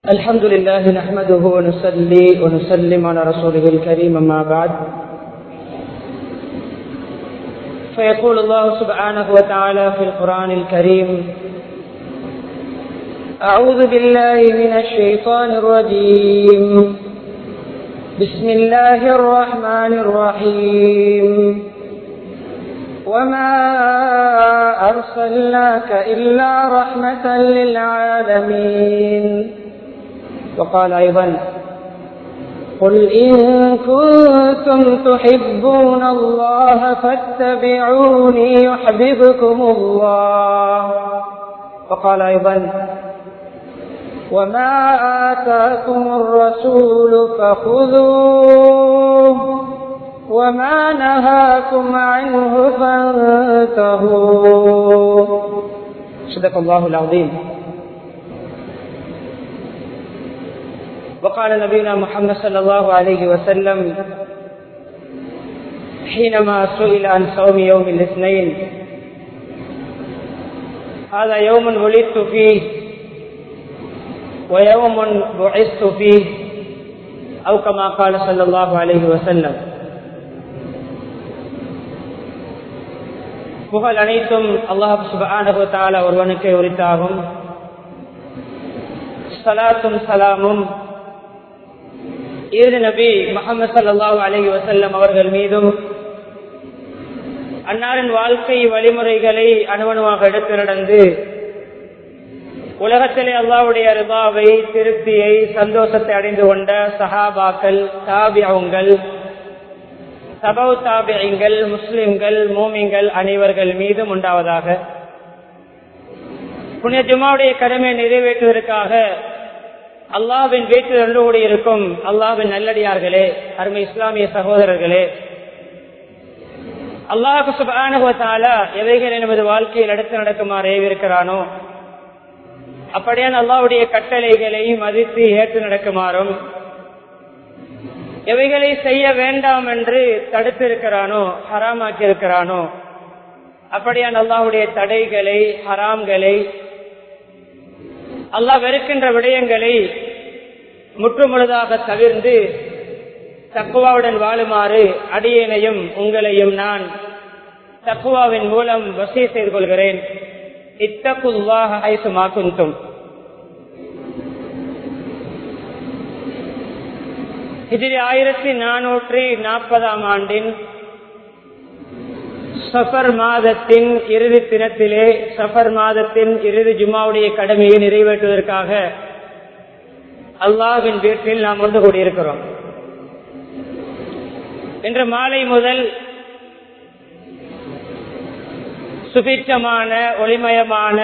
الحمد لله نحمده ونصلي ونسلم على رسوله الكريم أما بعد فيقول الله سبحانه وتعالى في القرآن الكريم أعوذ بالله من الشيطان الرجيم بسم الله الرحمن الرحيم وما أرسلناك إلا رحمة للعالمين وقال أيضا قل إن كنتم تحبون الله فاتبعوني يحببكم الله وقال أيضا وما آتاكم الرسول فخذوه وما نهاكم عنه فانتهوا صدق الله العظيم وقال نبينا محمد صلى الله عليه وسلم حينما سئل عن صوم يوم الاثنين هذا يوم ولدت فيه ويوم بعثت فيه أو كما قال صلى الله عليه وسلم புகழ் அனைத்தும் அல்லாஹ் சுபானகுத்தால ஒருவனுக்கு உரித்தாகும் சலாத்தும் சலாமும் இறுதி நபி முகமது சல்லாஹூ அலஹி வசல்லம் அவர்கள் மீதும் அன்னாரின் வாழ்க்கை வழிமுறைகளை அணுவணுவாக எடுத்து நடந்து உலகத்திலே அல்லாவுடைய ரிபாவை திருப்தியை சந்தோஷத்தை அடைந்து கொண்ட சஹாபாக்கள் தாபியங்கள் சபவ் தாபியங்கள் முஸ்லிம்கள் மூமிங்கள் அனைவர்கள் மீதும் உண்டாவதாக புனித ஜுமாவுடைய கடமை நிறைவேற்றுவதற்காக அல்லாவின் வீட்டில் ஒன்று கூடி இருக்கும் அல்லாவின் நல்லடியார்களே அருமை இஸ்லாமிய சகோதரர்களே அல்லாஹு சுபானுவத்தால எவைகள் நமது வாழ்க்கையில் அடுத்து நடக்குமாறு ஏவிருக்கிறானோ அப்படியான அல்லாவுடைய கட்டளைகளை மதித்து ஏற்று நடக்குமாறும் எவைகளை செய்ய வேண்டாம் என்று தடுத்திருக்கிறானோ ஹராமாக்கி இருக்கிறானோ அப்படியான அல்லாவுடைய தடைகளை ஹராம்களை அல்லாஹ் வெறுக்கின்ற விடயங்களை முற்றுமுழுதாக தவிர்ந்து தக்குவாவுடன் வாழுமாறு அடியேனையும் உங்களையும் நான் தக்குவாவின் மூலம் வசதி செய்து கொள்கிறேன் இத்தகுல்லாக ஐசுமாக்குந்தும் இதில் ஆயிரத்தி நானூற்றி நாற்பதாம் ஆண்டின் சஃபர் மாதத்தின் இறுதி தினத்திலே சஃபர் மாதத்தின் இறுதி ஜுமாவுடைய கடமையை நிறைவேற்றுவதற்காக அல்லாவின் வீட்டில் நாம் ஒன்று கூடியிருக்கிறோம் இன்று மாலை முதல் சுபிட்சமான ஒளிமயமான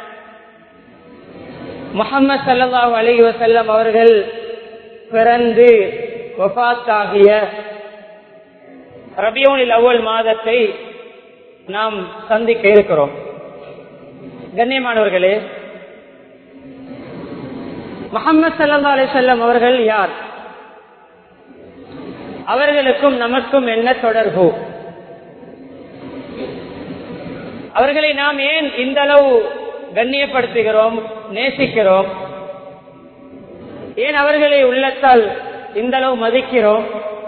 முகமது சல்லாஹூ அலி வசல்லம் அவர்கள் பிறந்து வபாத்தாகிய ரபியோனில் அவ்வள் மாதத்தை நாம் சந்திக்க இருக்கிறோம் கண்ணியமானவர்களே முகமது சல்லா அலி செல்லம் அவர்கள் யார் அவர்களுக்கும் நமக்கும் என்ன தொடர்பு அவர்களை நாம் ஏன் இந்த அளவு கண்ணியப்படுத்துகிறோம் நேசிக்கிறோம் ஏன் அவர்களை உள்ளத்தால் இந்த அளவு மதிக்கிறோம்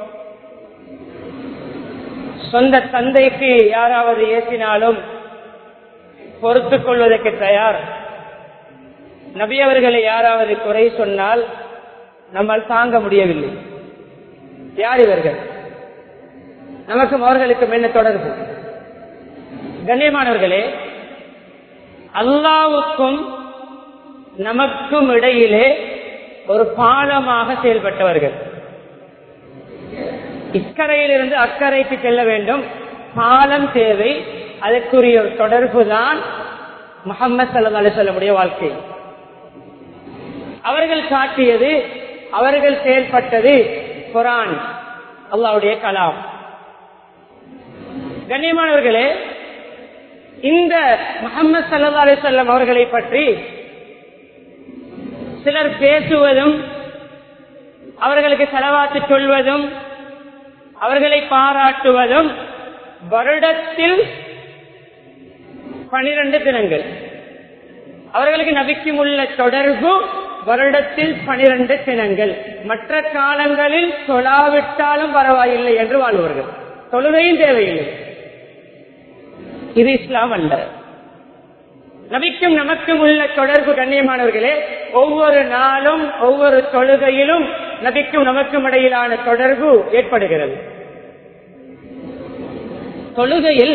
சொந்த தந்தைக்கு யாராவது ஏசினாலும் பொறுத்துக் கொள்வதற்கு தயார் நபி அவர்களை யாராவது குறை சொன்னால் நம்மால் தாங்க முடியவில்லை யார் இவர்கள் நமக்கும் அவர்களுக்கும் என்ன தொடர்பு கண்ணியமானவர்களே அல்லாவுக்கும் நமக்கும் இடையிலே ஒரு பாலமாக செயல்பட்டவர்கள் இக்கரையிலிருந்து அக்கறைக்கு செல்ல வேண்டும் பாலம் தேவை அதற்குரிய ஒரு தொடர்பு தான் முகமது சல்லா அலிசல்லமுடைய வாழ்க்கை அவர்கள் காட்டியது அவர்கள் செயல்பட்டது குரான் அல்லாவுடைய கலாம் கண்ணியமானவர்களே இந்த முகமது சல்லா அலிசல்லம் அவர்களை பற்றி சிலர் பேசுவதும் அவர்களுக்கு செலவாத்து சொல்வதும் அவர்களை பாராட்டுவதும் வருடத்தில் பனிரெண்டு தினங்கள் அவர்களுக்கு நபிக்கும் உள்ள தொடர்பு வருடத்தில் பனிரெண்டு தினங்கள் மற்ற காலங்களில் தொழாவிட்டாலும் பரவாயில்லை என்று வாழ்வார்கள் தொழுகையும் தேவையில்லை இது இஸ்லாம் அல்ல நபிக்கும் நமக்கும் உள்ள தொடர்பு கண்ணியமானவர்களே ஒவ்வொரு நாளும் ஒவ்வொரு தொழுகையிலும் நபிக்கும் நமக்கும் இடையிலான தொடர்பு ஏற்படுகிறது தொழுகையில்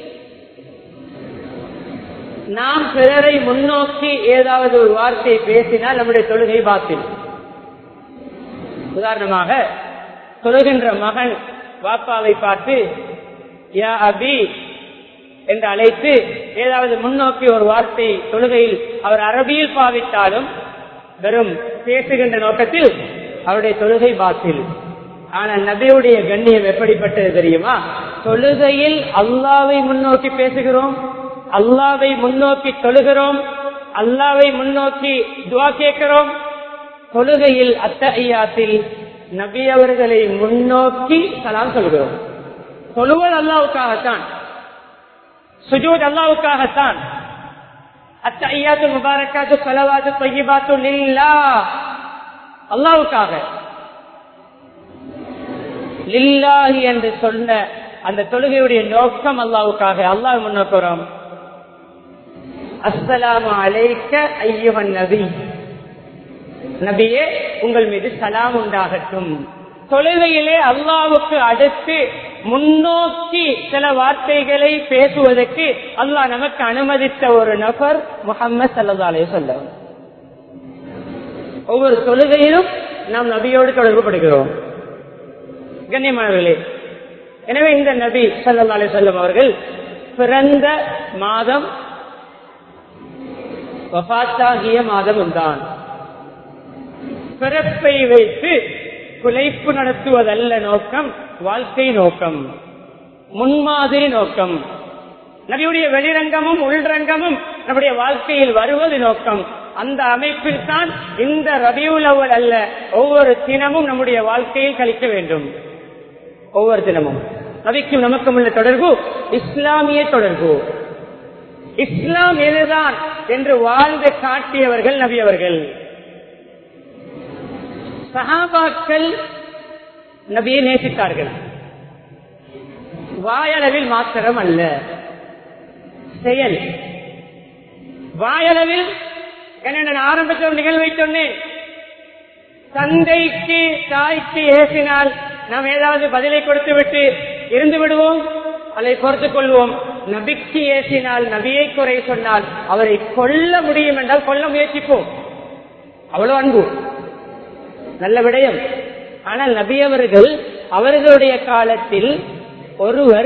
நாம் பிறரை முன்னோக்கி ஏதாவது ஒரு வார்த்தையை பேசினால் நம்முடைய தொழுகை பாத்தில் உதாரணமாக தொழுகின்ற மகன் வாப்பாவை பார்த்து யா அபி என்று அழைத்து ஏதாவது முன்னோக்கி ஒரு வார்த்தை தொழுகையில் அவர் அரபியில் பாவித்தாலும் வெறும் பேசுகின்ற நோக்கத்தில் அவருடைய தொழுகை பாத்தில் ஆனால் நபியுடைய கண்ணியம் எப்படிப்பட்டது தெரியுமா தொழுகையில் அல்லாவை முன்னோக்கி பேசுகிறோம் அல்லாவை முன்னோக்கி தொழுகிறோம் அல்லாவை முன்னோக்கி துவா கேட்கிறோம் தொழுகையில் அத்தையாத்தில் நபி அவர்களை முன்னோக்கி சலாம் சொல்கிறோம் தொழுவது அல்லாவுக்காகத்தான் சுஜூத் அல்லாவுக்காகத்தான் அத்தையாத்து முபாரக்காத்து சலவாத்து தொய்யபாத்து லில்லா அல்லாவுக்காக லில்லாஹி என்று சொன்ன அந்த தொழுகையுடைய நோக்கம் அல்லாவுக்காக அல்லாஹ் முன்னோக்கிறோம் அஸ்ஸலாமு அலைக்க ஐயுவன் நபி நபியே உங்கள் மீது சலாம் உண்டாகட்டும் தொழுகையிலே அல்லாவுக்கு அடுத்து முன்னோக்கி சில வார்த்தைகளை பேசுவதற்கு அல்லாஹ் நமக்கு அனுமதித்த ஒரு நபர் முகமது சல்லா அலே சொல்ல ஒவ்வொரு தொழுகையிலும் நாம் நபியோடு தொடர்பு படுகிறோம் கண்ணியமானவர்களே எனவே இந்த நபி சல்லா அலே சொல்லம் அவர்கள் பிறந்த மாதம் வபாத்தாகிய மாதம் தான் பிறப்பை வைத்து குலைப்பு நடத்துவதல்ல நோக்கம் வாழ்க்கை நோக்கம் முன்மாதிரி நோக்கம் நபியுடைய வெளிரங்கமும் உள்ரங்கமும் நம்முடைய வாழ்க்கையில் வருவது நோக்கம் அந்த அமைப்பில் தான் இந்த ரபியுல் அவல் அல்ல ஒவ்வொரு தினமும் நம்முடைய வாழ்க்கையில் கழிக்க வேண்டும் ஒவ்வொரு தினமும் நபிக்கும் நமக்கும் உள்ள தொடர்பு இஸ்லாமிய தொடர்பு இஸ்லாம் எதுதான் என்று வாழ்ந்து காட்டியவர்கள் நபி அவர்கள் சஹாபாக்கள் நபியை நேசித்தார்கள் வாயளவில் மாத்திரம் அல்ல செயல் வாயளவில் என்ன நான் ஆரம்பத்தில் நிகழ்வை சொன்னேன் தந்தைக்கு தாய்க்கு ஏசினால் நாம் ஏதாவது பதிலை கொடுத்து விட்டு இருந்து விடுவோம் அதை பொறுத்துக் கொள்வோம் நபிக்கு ஏசினால் நபியை குறை சொன்னால் அவரை கொல்ல முடியும் என்றால் கொல்ல முயற்சிப்போம் அவ்வளவு அன்பு நல்ல விடயம் ஆனால் நபி அவர்கள் அவர்களுடைய காலத்தில் ஒருவர்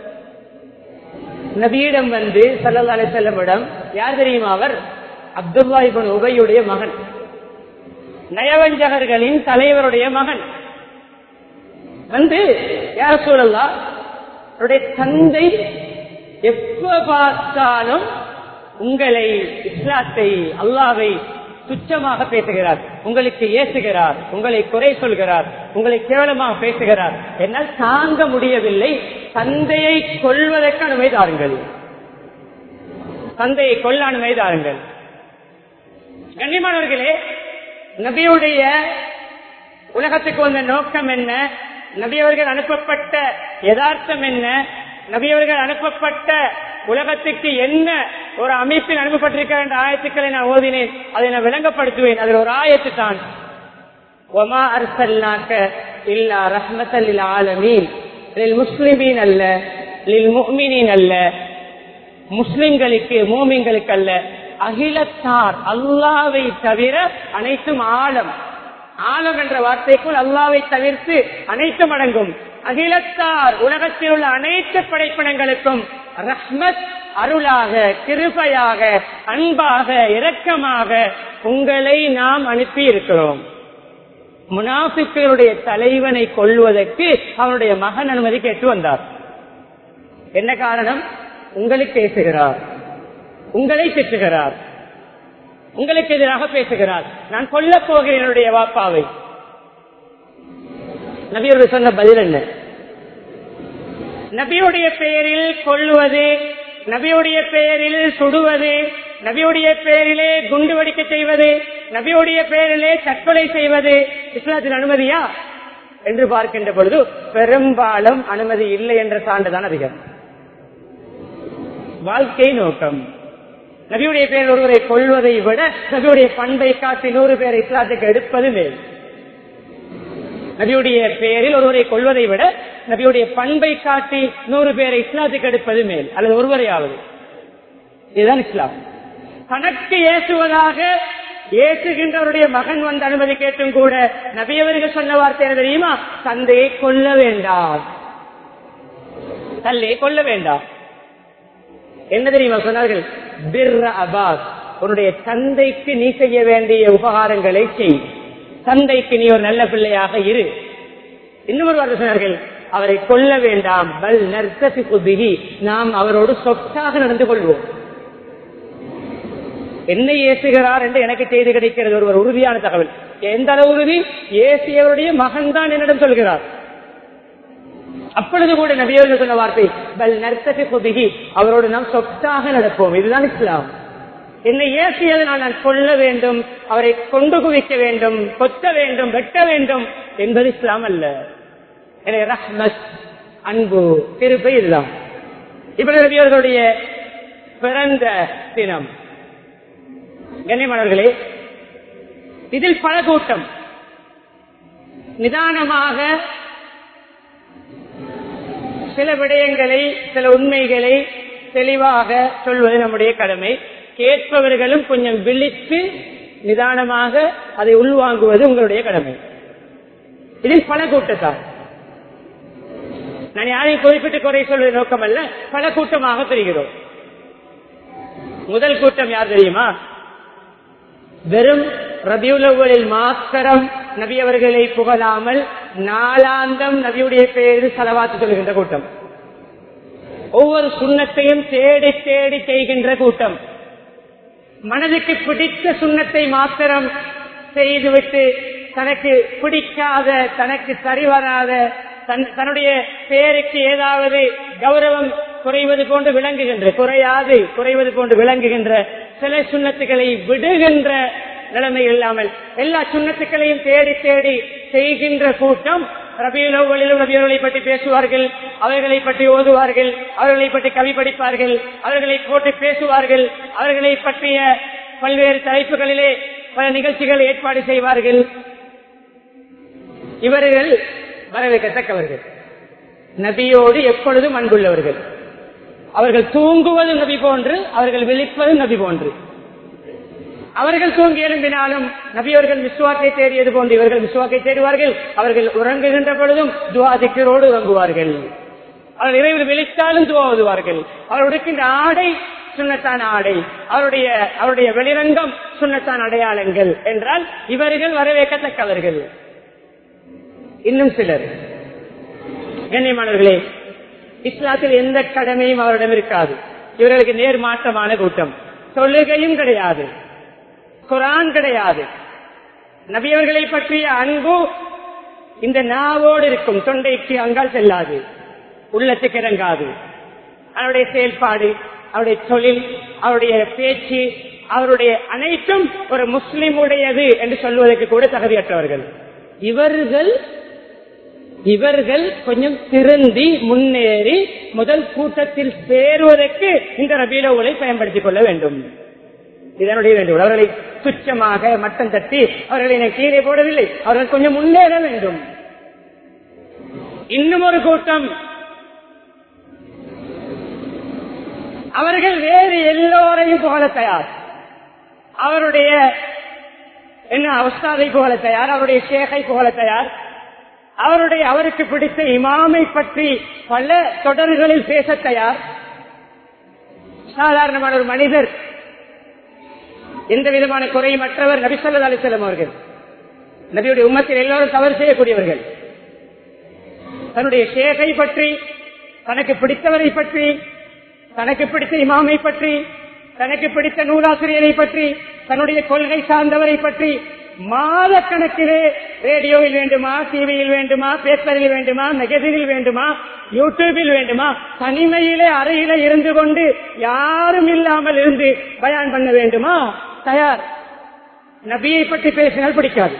நபியிடம் வந்து சல்லா அலி செல்லமிடம் யார் தெரியுமா அவர் அப்துல்லா இபன் உபையுடைய மகன் நயவஞ்சகர்களின் தலைவருடைய மகன் வந்து யார் சூழல்லா அவருடைய தந்தை எப்ப பார்த்தாலும் உங்களை இஸ்லாத்தை அல்லாவை துச்சமாக பேசுகிறார் உங்களுக்கு ஏசுகிறார் உங்களை குறை சொல்கிறார் உங்களை கேவலமாக பேசுகிறார் என்னால் தாங்க முடியவில்லை தந்தையை கொள்வதற்கு அனுமதி தாருங்கள் தந்தையை கொள்ள அனுமதி தாருங்கள் கண்ணியமானவர்களே நபியுடைய உலகத்துக்கு வந்த நோக்கம் என்ன நபியவர்கள் அனுப்பப்பட்ட யதார்த்தம் என்ன நபியவர்கள் அனுப்பப்பட்ட உலகத்துக்கு என்ன ஒரு அமைப்பில் அனுப்பப்பட்டிருக்கிற என்ற ஆயத்துக்களை நான் ஓதினேன் அதை நான் விளங்கப்படுத்துவேன் அதில் ஒரு ஆயத்து தான் ஒமா அரசல்லாக்க இல்லா ரஹ்மத்தல் ஆலமீன் முஸ்லிமீன் அல்ல லில் முஹ்மினின் அல்ல முஸ்லிம்களுக்கு மூமிங்களுக்கு அல்ல அகிலத்தார் அல்லாவை தவிர அனைத்தும் ஆழம் ஆழம் என்ற வார்த்தைக்குள் அல்லாவை தவிர்த்து அனைத்தும் அடங்கும் அகிலத்தார் உலகத்தில் உள்ள அனைத்து படைப்பினங்களுக்கும் ரஹ்மத் அருளாக கிருபையாக அன்பாக இரக்கமாக உங்களை நாம் அனுப்பி இருக்கிறோம் முனாஃபிக்களுடைய தலைவனை கொள்வதற்கு அவனுடைய மகன் அனுமதி கேட்டு வந்தார் என்ன காரணம் உங்களுக்கு பேசுகிறார் உங்களை திட்டுகிறார் உங்களுக்கு எதிராக பேசுகிறார் நான் கொல்லப் போகிறேன் என்னுடைய வாப்பாவை நபியோடு சொன்ன பதில் என்ன நபியுடைய பெயரில் கொள்ளுவது நபியுடைய பெயரில் சுடுவது நபியுடைய பெயரிலே குண்டு வெடிக்க செய்வது நபியுடைய பெயரிலே தற்கொலை செய்வது இஸ்லாத்தின் அனுமதியா என்று பார்க்கின்ற பொழுது பெரும்பாலும் அனுமதி இல்லை என்ற சான்றுதான் அதிகம் வாழ்க்கை நோக்கம் நபியுடைய பேரில் ஒருவரை கொள்வதை விட நபியுடைய பண்பை காட்டி நூறு பேரை இஸ்லாத்துக்கு எடுப்பது மேல் நபியுடைய பெயரில் ஒருவரை கொள்வதை விட நபியுடைய பண்பை காட்டி நூறு பேரை இஸ்லாத்துக்கு எடுப்பது மேல் அல்லது ஒருவரையாவது இதுதான் இஸ்லாம் தனக்கு ஏசுவதாக ஏசுகின்றவருடைய மகன் வந்து அனுமதி கேட்டும் கூட நபியவர்கள் சொன்ன வார்த்தை என்ன தெரியுமா தந்தையை கொல்ல வேண்டாம் தந்தையை கொல்ல வேண்டாம் என்ன தெரியுமா சொன்னார்கள் பிர்ர அபாஸ் உன்னுடைய தந்தைக்கு நீ செய்ய வேண்டிய உபகாரங்களை செய் தந்தைக்கு நீ ஒரு நல்ல பிள்ளையாக இரு இன்னும் ஒரு வார்த்தை சொன்னார்கள் அவரை கொல்ல வேண்டாம் பல் நர்த்தசி புதிகி நாம் அவரோடு சொத்தாக நடந்து கொள்வோம் என்ன ஏசுகிறார் என்று எனக்கு செய்தி கிடைக்கிறது ஒருவர் உறுதியான தகவல் எந்த அளவு உறுதி ஏசியவருடைய மகன் தான் என்னிடம் சொல்கிறார் அப்பொழுது கூட நபியவர்கள் சொன்ன வார்த்தை பல் நர்த்தசி புதிகி அவரோடு நாம் சொத்தாக நடப்போம் இதுதான் இஸ்லாம் என்னை ஏசியதனால் நான் கொல்ல வேண்டும் அவரை கொண்டு குவிக்க வேண்டும் கொத்த வேண்டும் வெட்ட வேண்டும் என்பது இஸ்லாம் அல்ல எனவே ரஹ்மத் அன்பு திருப்பை இதுதான் இப்படி நபியவர்களுடைய பிறந்த தினம் கண்ணியமானவர்களே இதில் பல கூட்டம் நிதானமாக சில விடயங்களை சில உண்மைகளை தெளிவாக சொல்வது நம்முடைய கடமை கேட்பவர்களும் கொஞ்சம் விழித்து நிதானமாக அதை உள்வாங்குவது உங்களுடைய கடமை இதில் பல கூட்டத்தார் நான் யாரையும் குறிப்பிட்டு குறை சொல்வது நோக்கம் அல்ல பல கூட்டமாக தெரிகிறோம் முதல் கூட்டம் யார் தெரியுமா வெறும் ரபியுலவில் மாத்திரம் நபி அவர்களை புகழாமல் நாளாந்தம் நபியுடைய பெயரில் செலவாத்து சொல்கின்ற கூட்டம் ஒவ்வொரு சுண்ணத்தையும் தேடி தேடி செய்கின்ற கூட்டம் மனதுக்கு பிடித்த சுண்ணத்தை மாத்திரம் செய்துவிட்டு தனக்கு பிடிக்காத தனக்கு சரிவராத தன்னுடைய பெயருக்கு ஏதாவது கௌரவம் குறைவது போன்று விளங்குகின்ற குறையாது குறைவது போன்று விளங்குகின்ற சில சுண்ணத்துக்களை விடுகின்ற நிலைமை இல்லாமல் எல்லா சுண்ணத்துக்களையும் தேடி தேடி செய்கின்ற கூட்டம் ரபியுலோகளிலும் நபியர்களை பற்றி பேசுவார்கள் அவர்களை பற்றி ஓதுவார்கள் அவர்களை பற்றி கவி படிப்பார்கள் அவர்களை போட்டு பேசுவார்கள் அவர்களை பற்றிய பல்வேறு தலைப்புகளிலே பல நிகழ்ச்சிகள் ஏற்பாடு செய்வார்கள் இவர்கள் வரவேற்கத்தக்கவர்கள் நபியோடு எப்பொழுதும் அன்புள்ளவர்கள் அவர்கள் தூங்குவதும் நபி போன்று அவர்கள் விழிப்பதும் நபி போன்று அவர்கள் தூங்கி எழும்பினாலும் நபியவர்கள் விஸ்வாக்கை தேடியது போன்று இவர்கள் விஸ்வாக்கை தேடுவார்கள் அவர்கள் உறங்குகின்ற பொழுதும் துவா திக்கரோடு உறங்குவார்கள் அவர்கள் இறைவில் விழித்தாலும் துவா ஓதுவார்கள் அவர் உடுக்கின்ற ஆடை சுண்ணத்தான் ஆடை அவருடைய அவருடைய வெளிரங்கம் சுண்ணத்தான் அடையாளங்கள் என்றால் இவர்கள் வரவேற்கத்தக்கவர்கள் இன்னும் சிலர் கண்ணியமானவர்களே இஸ்லாத்தில் எந்த கடமையும் அவரிடம் இருக்காது இவர்களுக்கு நேர்மாற்றமான கூட்டம் தொழுகையும் கிடையாது குரான் கிடையாது நபியவர்களை பற்றிய அன்பு இந்த நாவோடு இருக்கும் தொண்டைக்கு அங்கால் செல்லாது உள்ளத்துக்கு இறங்காது அவருடைய செயல்பாடு அவருடைய தொழில் அவருடைய பேச்சு அவருடைய அனைத்தும் ஒரு முஸ்லிமுடையது என்று சொல்வதற்கு கூட தகுதியற்றவர்கள் இவர்கள் இவர்கள் கொஞ்சம் திருந்தி முன்னேறி முதல் கூட்டத்தில் சேருவதற்கு இந்த ரபீலோலை பயன்படுத்திக் கொள்ள வேண்டும் இதனுடைய வேண்டும் அவர்களை துச்சமாக மட்டம் தட்டி அவர்களை நான் கீழே போடவில்லை அவர்கள் கொஞ்சம் முன்னேற வேண்டும் இன்னும் ஒரு கூட்டம் அவர்கள் வேறு எல்லோரையும் புகழ தயார் அவருடைய என்ன அவஸ்தாவை புகழ தயார் அவருடைய ஷேகை புகழ தயார் அவருடைய அவருக்கு பிடித்த இமாமை பற்றி பல தொடர்களில் பேச தயார் சாதாரணமான ஒரு மனிதர் எந்த விதமான குறையும் மற்றவர் நபிசல்லா அலிசல்லம் அவர்கள் நபியுடைய உம்மத்தில் எல்லோரும் தவறு செய்யக்கூடியவர்கள் தன்னுடைய ஷேகை பற்றி தனக்கு பிடித்தவரை பற்றி தனக்கு பிடித்த இமாமை பற்றி தனக்கு பிடித்த நூலாசிரியரை பற்றி தன்னுடைய கொள்கை சார்ந்தவரை பற்றி மாத கணக்கிலே ரேடியோவில் வேண்டுமா டிவியில் வேண்டுமா பேப்பரில் வேண்டுமா மெகசினில் வேண்டுமா யூடியூபில் வேண்டுமா தனிமையிலே அறையில இருந்து கொண்டு யாரும் இல்லாமல் இருந்து பயான் பண்ண வேண்டுமா தயார் நபியை பற்றி பேசினால் பிடிக்காது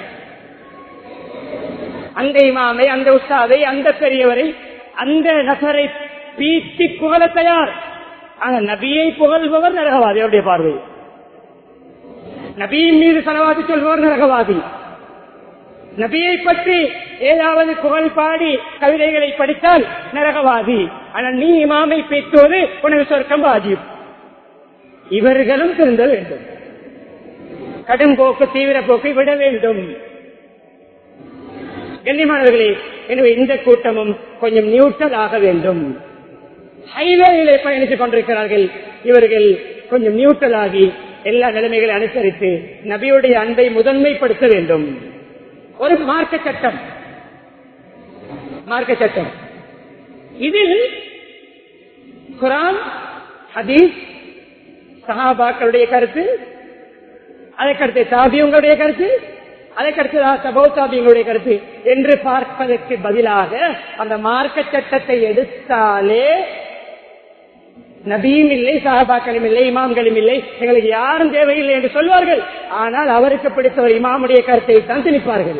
அந்த இமாமை அந்த உஸ்தாதை அந்த பெரியவரை அந்த நபரை பீத்தி புகழ தயார் ஆனா நபியை புகழ்பவர் நரகவாதி அவருடைய பார்வை நபியின் மீது செலவாதி சொல்பவர் நரகவாதி நபியை பற்றி ஏதாவது புகழ் பாடி கவிதைகளை படித்தால் நரகவாதி ஆனால் நீ இமாமை பேசுவது உனக்கு சொர்க்கம் வாஜிப் இவர்களும் திருந்த வேண்டும் கடும் போக்கு தீவிர போக்கை விட வேண்டும் கண்ணியமானவர்களே எனவே இந்த கூட்டமும் கொஞ்சம் நியூட்ரல் ஆக வேண்டும் ஹைவேயிலே பயணித்துக் கொண்டிருக்கிறார்கள் இவர்கள் கொஞ்சம் நியூட்ரல் ஆகி எல்லா நிலைமைகளை அனுசரித்து நபியுடைய அன்பை முதன்மைப்படுத்த வேண்டும் ஒரு மார்க்க சட்டம் மார்க்க சட்டம் இதில் குரான் ஹதீஸ் சஹாபாக்களுடைய கருத்து அதற்கடுத்து தாபியங்களுடைய கருத்து அதற்கடுத்து சபோ தாபியங்களுடைய கருத்து என்று பார்ப்பதற்கு பதிலாக அந்த மார்க்க சட்டத்தை எடுத்தாலே நபியும் இல்லை சஹாபாக்களும் இல்லை இமாம்களும் இல்லை எங்களுக்கு யாரும் தேவையில்லை என்று சொல்வார்கள் ஆனால் அவருக்கு பிடித்த ஒரு இமாமுடைய கருத்தை தான் திணிப்பார்கள்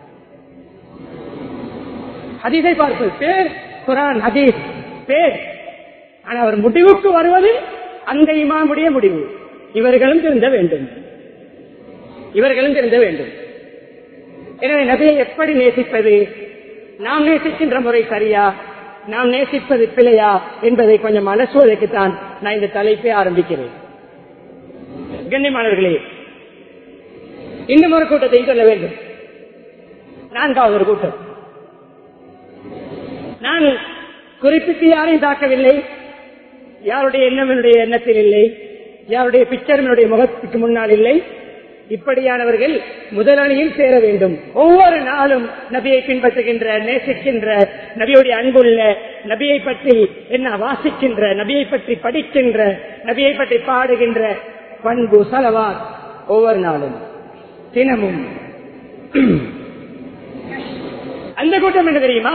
ஹதீஸை பார்ப்பது பேர் குரான் ஹதீஸ் பேர் ஆனால் அவர் முடிவுக்கு வருவது அந்த இமாமுடைய முடிவு இவர்களும் திருந்த வேண்டும் இவர்களும் திருந்த வேண்டும் எனவே நபியை எப்படி நேசிப்பது நாம் நேசிக்கின்ற முறை சரியா நாம் நேசிப்பது பிழையா என்பதை கொஞ்சம் அலசுவதற்குத்தான் நான் இந்த தலைப்பை ஆரம்பிக்கிறேன் கண்ணியமானவர்களே இன்னும் ஒரு கூட்டத்தை சொல்ல வேண்டும் நான்காவது ஒரு கூட்டம் நான் குறிப்பிட்டு யாரையும் தாக்கவில்லை யாருடைய எண்ணம் என்னுடைய எண்ணத்தில் இல்லை யாருடைய பிக்சர் என்னுடைய முகத்துக்கு முன்னால் இல்லை இப்படியானவர்கள் முதலணியில் சேர வேண்டும் ஒவ்வொரு நாளும் நபியை பின்பற்றுகின்ற நேசிக்கின்ற நபியுடைய அன்புள்ள நபியை பற்றி என்ன வாசிக்கின்ற நபியை பற்றி படிக்கின்ற நபியை பற்றி பாடுகின்ற பண்பு செலவா ஒவ்வொரு நாளும் தினமும் அந்த கூட்டம் என்ன தெரியுமா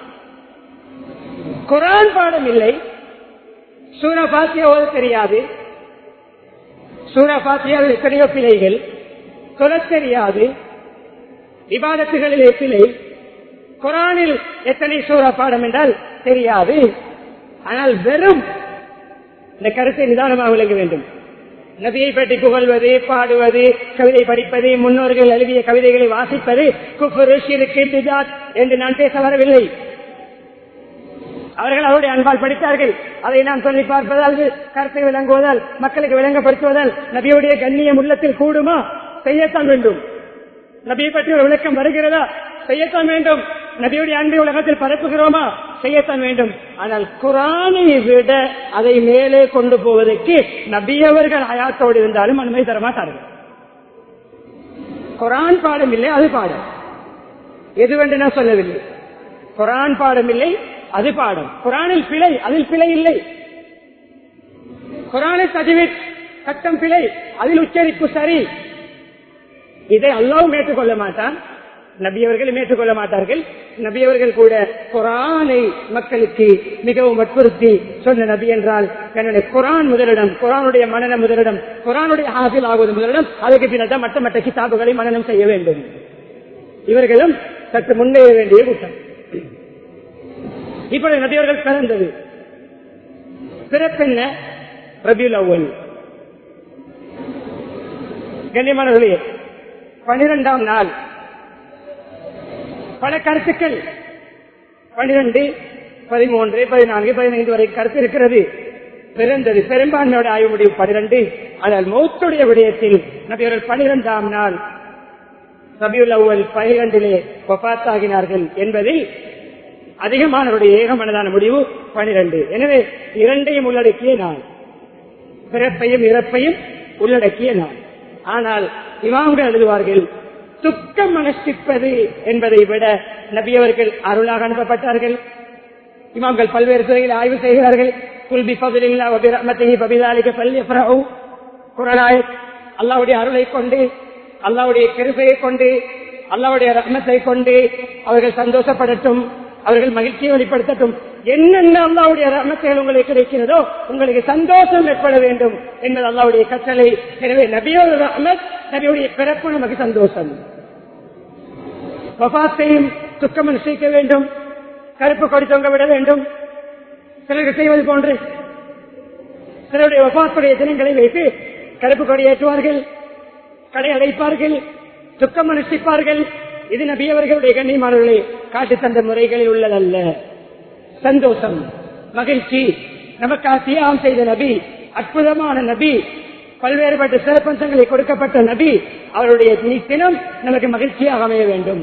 குரான் பாடம் இல்லை சூரா பாத்தியா ஓத தெரியாது சூரா பாத்தியாவில் எத்தனையோ பிழைகள் சொல்ல தெரியாது விவாதத்துகளிலே பிழை குரானில் எத்தனை சூறா பாடம் என்றால் தெரியாது ஆனால் வெறும் இந்த கருத்தை நிதானமாக விளங்க வேண்டும் நபியை பற்றி புகழ்வது பாடுவது கவிதை படிப்பது முன்னோர்கள் எழுதிய கவிதைகளை வாசிப்பது குஃபுரு ஷிருக்கு பிஜாத் என்று நான் பேச வரவில்லை அவர்கள் அவருடைய அன்பால் படித்தார்கள் அதை நான் சொல்லி பார்ப்பதால் கருத்தை விளங்குவதால் மக்களுக்கு விளங்கப்படுத்துவதால் நபியுடைய கண்ணியம் உள்ளத்தில் கூடுமா செய்யத்தான் வேண்டும் நபியை பற்றி ஒரு விளக்கம் வருகிறதா செய்யத்தான் வேண்டும் நபியுடைய அன்பை உலகத்தில் பரப்புகிறோமா செய்யத்தான் வேண்டும் ஆனால் குரானை விட அதை மேலே கொண்டு போவதற்கு நபியவர்கள் அயாத்தோடு இருந்தாலும் அனுமதி தர மாட்டார்கள் குரான் பாடம் இல்லை அது பாடம் எதுவென்று நான் சொல்லவில்லை குரான் பாடம் இல்லை அது பாடம் குரானில் பிழை அதில் பிழை இல்லை குரானில் தஜிவித் சட்டம் பிழை அதில் உச்சரிப்பு சரி இதை அல்லாவும் ஏற்றுக்கொள்ள மாட்டான் நபியவர்களும் ஏற்றுக்கொள்ள மாட்டார்கள் நபியவர்கள் கூட குரானை மக்களுக்கு மிகவும் வற்புறுத்தி சொன்ன நபி என்றால் என்னுடைய குரான் முதலிடம் குரானுடைய மனநம் முதலிடம் குரானுடைய ஆசில் ஆகுவது முதலிடம் அதுக்கு பின்னர் மற்ற மற்ற கிதாபுகளை மனநம் செய்ய வேண்டும் இவர்களும் சற்று முன்னேற வேண்டிய கூட்டம் இப்படி நபியவர்கள் பிறந்தது பிறப்பென்ன ரபியுல் அவ்வல் கண்ணியமானவர்களே பனிரெண்டாம் நாள் பல கருத்துக்கள் பனிரெண்டு பதிமூன்று பதினான்கு பதினைந்து வரை கருத்து இருக்கிறது பிறந்தது பெரும்பான்மையோட ஆய்வு முடிவு பனிரெண்டு ஆனால் மௌத்துடைய விடயத்தில் நபியவர்கள் பனிரெண்டாம் நாள் ரபியுல் அவ்வல் பனிரெண்டிலே ஒப்பாத்தாகினார்கள் என்பதில் அதிகமானவருடைய ஏகமனதான முடிவு பனிரெண்டு எனவே இரண்டையும் உள்ளடக்கிய நாள் பிறப்பையும் இறப்பையும் உள்ளடக்கிய நாள் ஆனால் இமாம்கள் எழுதுவார்கள் துக்கம் மனசிப்பது என்பதை விட நபியவர்கள் அருளாக அனுப்பப்பட்டார்கள் இமாம்கள் பல்வேறு துறையில் ஆய்வு செய்கிறார்கள் குல்பி பபிலில்லா வபிரமத்திஹி பபிதாலிக பல்யஃப்ரஹு குரலாய் அல்லாவுடைய அருளை கொண்டு அல்லாவுடைய கிருபையை கொண்டு அல்லாவுடைய ரத்னத்தை கொண்டு அவர்கள் சந்தோஷப்படட்டும் அவர்கள் மகிழ்ச்சியை வெளிப்படுத்தட்டும் என்னென்ன அல்லாவுடைய ரமத்தைகள் உங்களுக்கு கிடைக்கிறதோ உங்களுக்கு சந்தோஷம் ஏற்பட வேண்டும் என்பது அல்லாவுடைய கட்டளை எனவே நபியோட ரஹ்மத் நபியுடைய பிறப்பு நமக்கு சந்தோஷம் வபாத்தையும் துக்கம் நிச்சயிக்க வேண்டும் கருப்பு கொடி தொங்க விட வேண்டும் சிலருக்கு செய்வது போன்று சிலருடைய வபாத்துடைய தினங்களை வைத்து கருப்பு கொடி ஏற்றுவார்கள் கடை அடைப்பார்கள் துக்கம் அனுஷ்டிப்பார்கள் இது நபியவர்களுடைய கண்ணியமானவர்களை காட்டு தந்த முறைகளில் உள்ளதல்ல சந்தோஷம் மகிழ்ச்சி நமக்கு தியாகம் செய்த நபி அற்புதமான நபி பல்வேறுபட்ட சிறப்பம்சங்களை கொடுக்கப்பட்ட நபி அவருடைய தினம் நமக்கு மகிழ்ச்சியாக அமைய வேண்டும்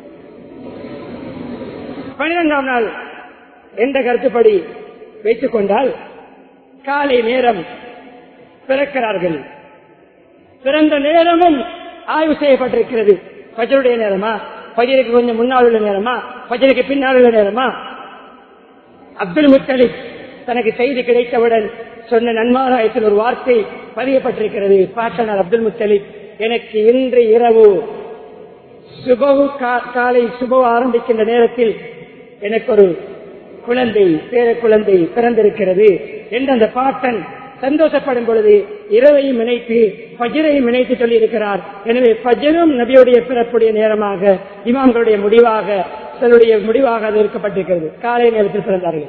பனிரெண்டாம் நாள் எந்த கருத்துப்படி வைத்துக் கொண்டால் காலை நேரம் பிறக்கிறார்கள் பிறந்த நேரமும் ஆய்வு செய்யப்பட்டிருக்கிறது பஜருடைய நேரமா பஜருக்கு கொஞ்சம் முன்னால் உள்ள நேரமா பஜருக்கு பின்னால் உள்ள நேரமா அப்துல் முத்தலிப் தனக்கு செய்தி கிடைத்தவுடன் சொன்ன நன்மாராயத்தில் ஒரு வார்த்தை பதியப்பட்டிருக்கிறது பாட்டனர் அப்துல் முத்தலிப் எனக்கு இன்று இரவு சுபவு காலை சுபவு ஆரம்பிக்கின்ற நேரத்தில் எனக்கு ஒரு குழந்தை பேர குழந்தை பிறந்திருக்கிறது என்று அந்த பாட்டன் சந்தோஷப்படும் பொழுது இரவையும் இணைத்து பஜரையும் இணைத்து சொல்லியிருக்கிறார் எனவே பஜரும் நபியுடைய பிறப்புடைய நேரமாக இமாம்களுடைய முடிவாக தன்னுடைய முடிவாக அது இருக்கப்பட்டிருக்கிறது காலை நேரத்தில் பிறந்தார்கள்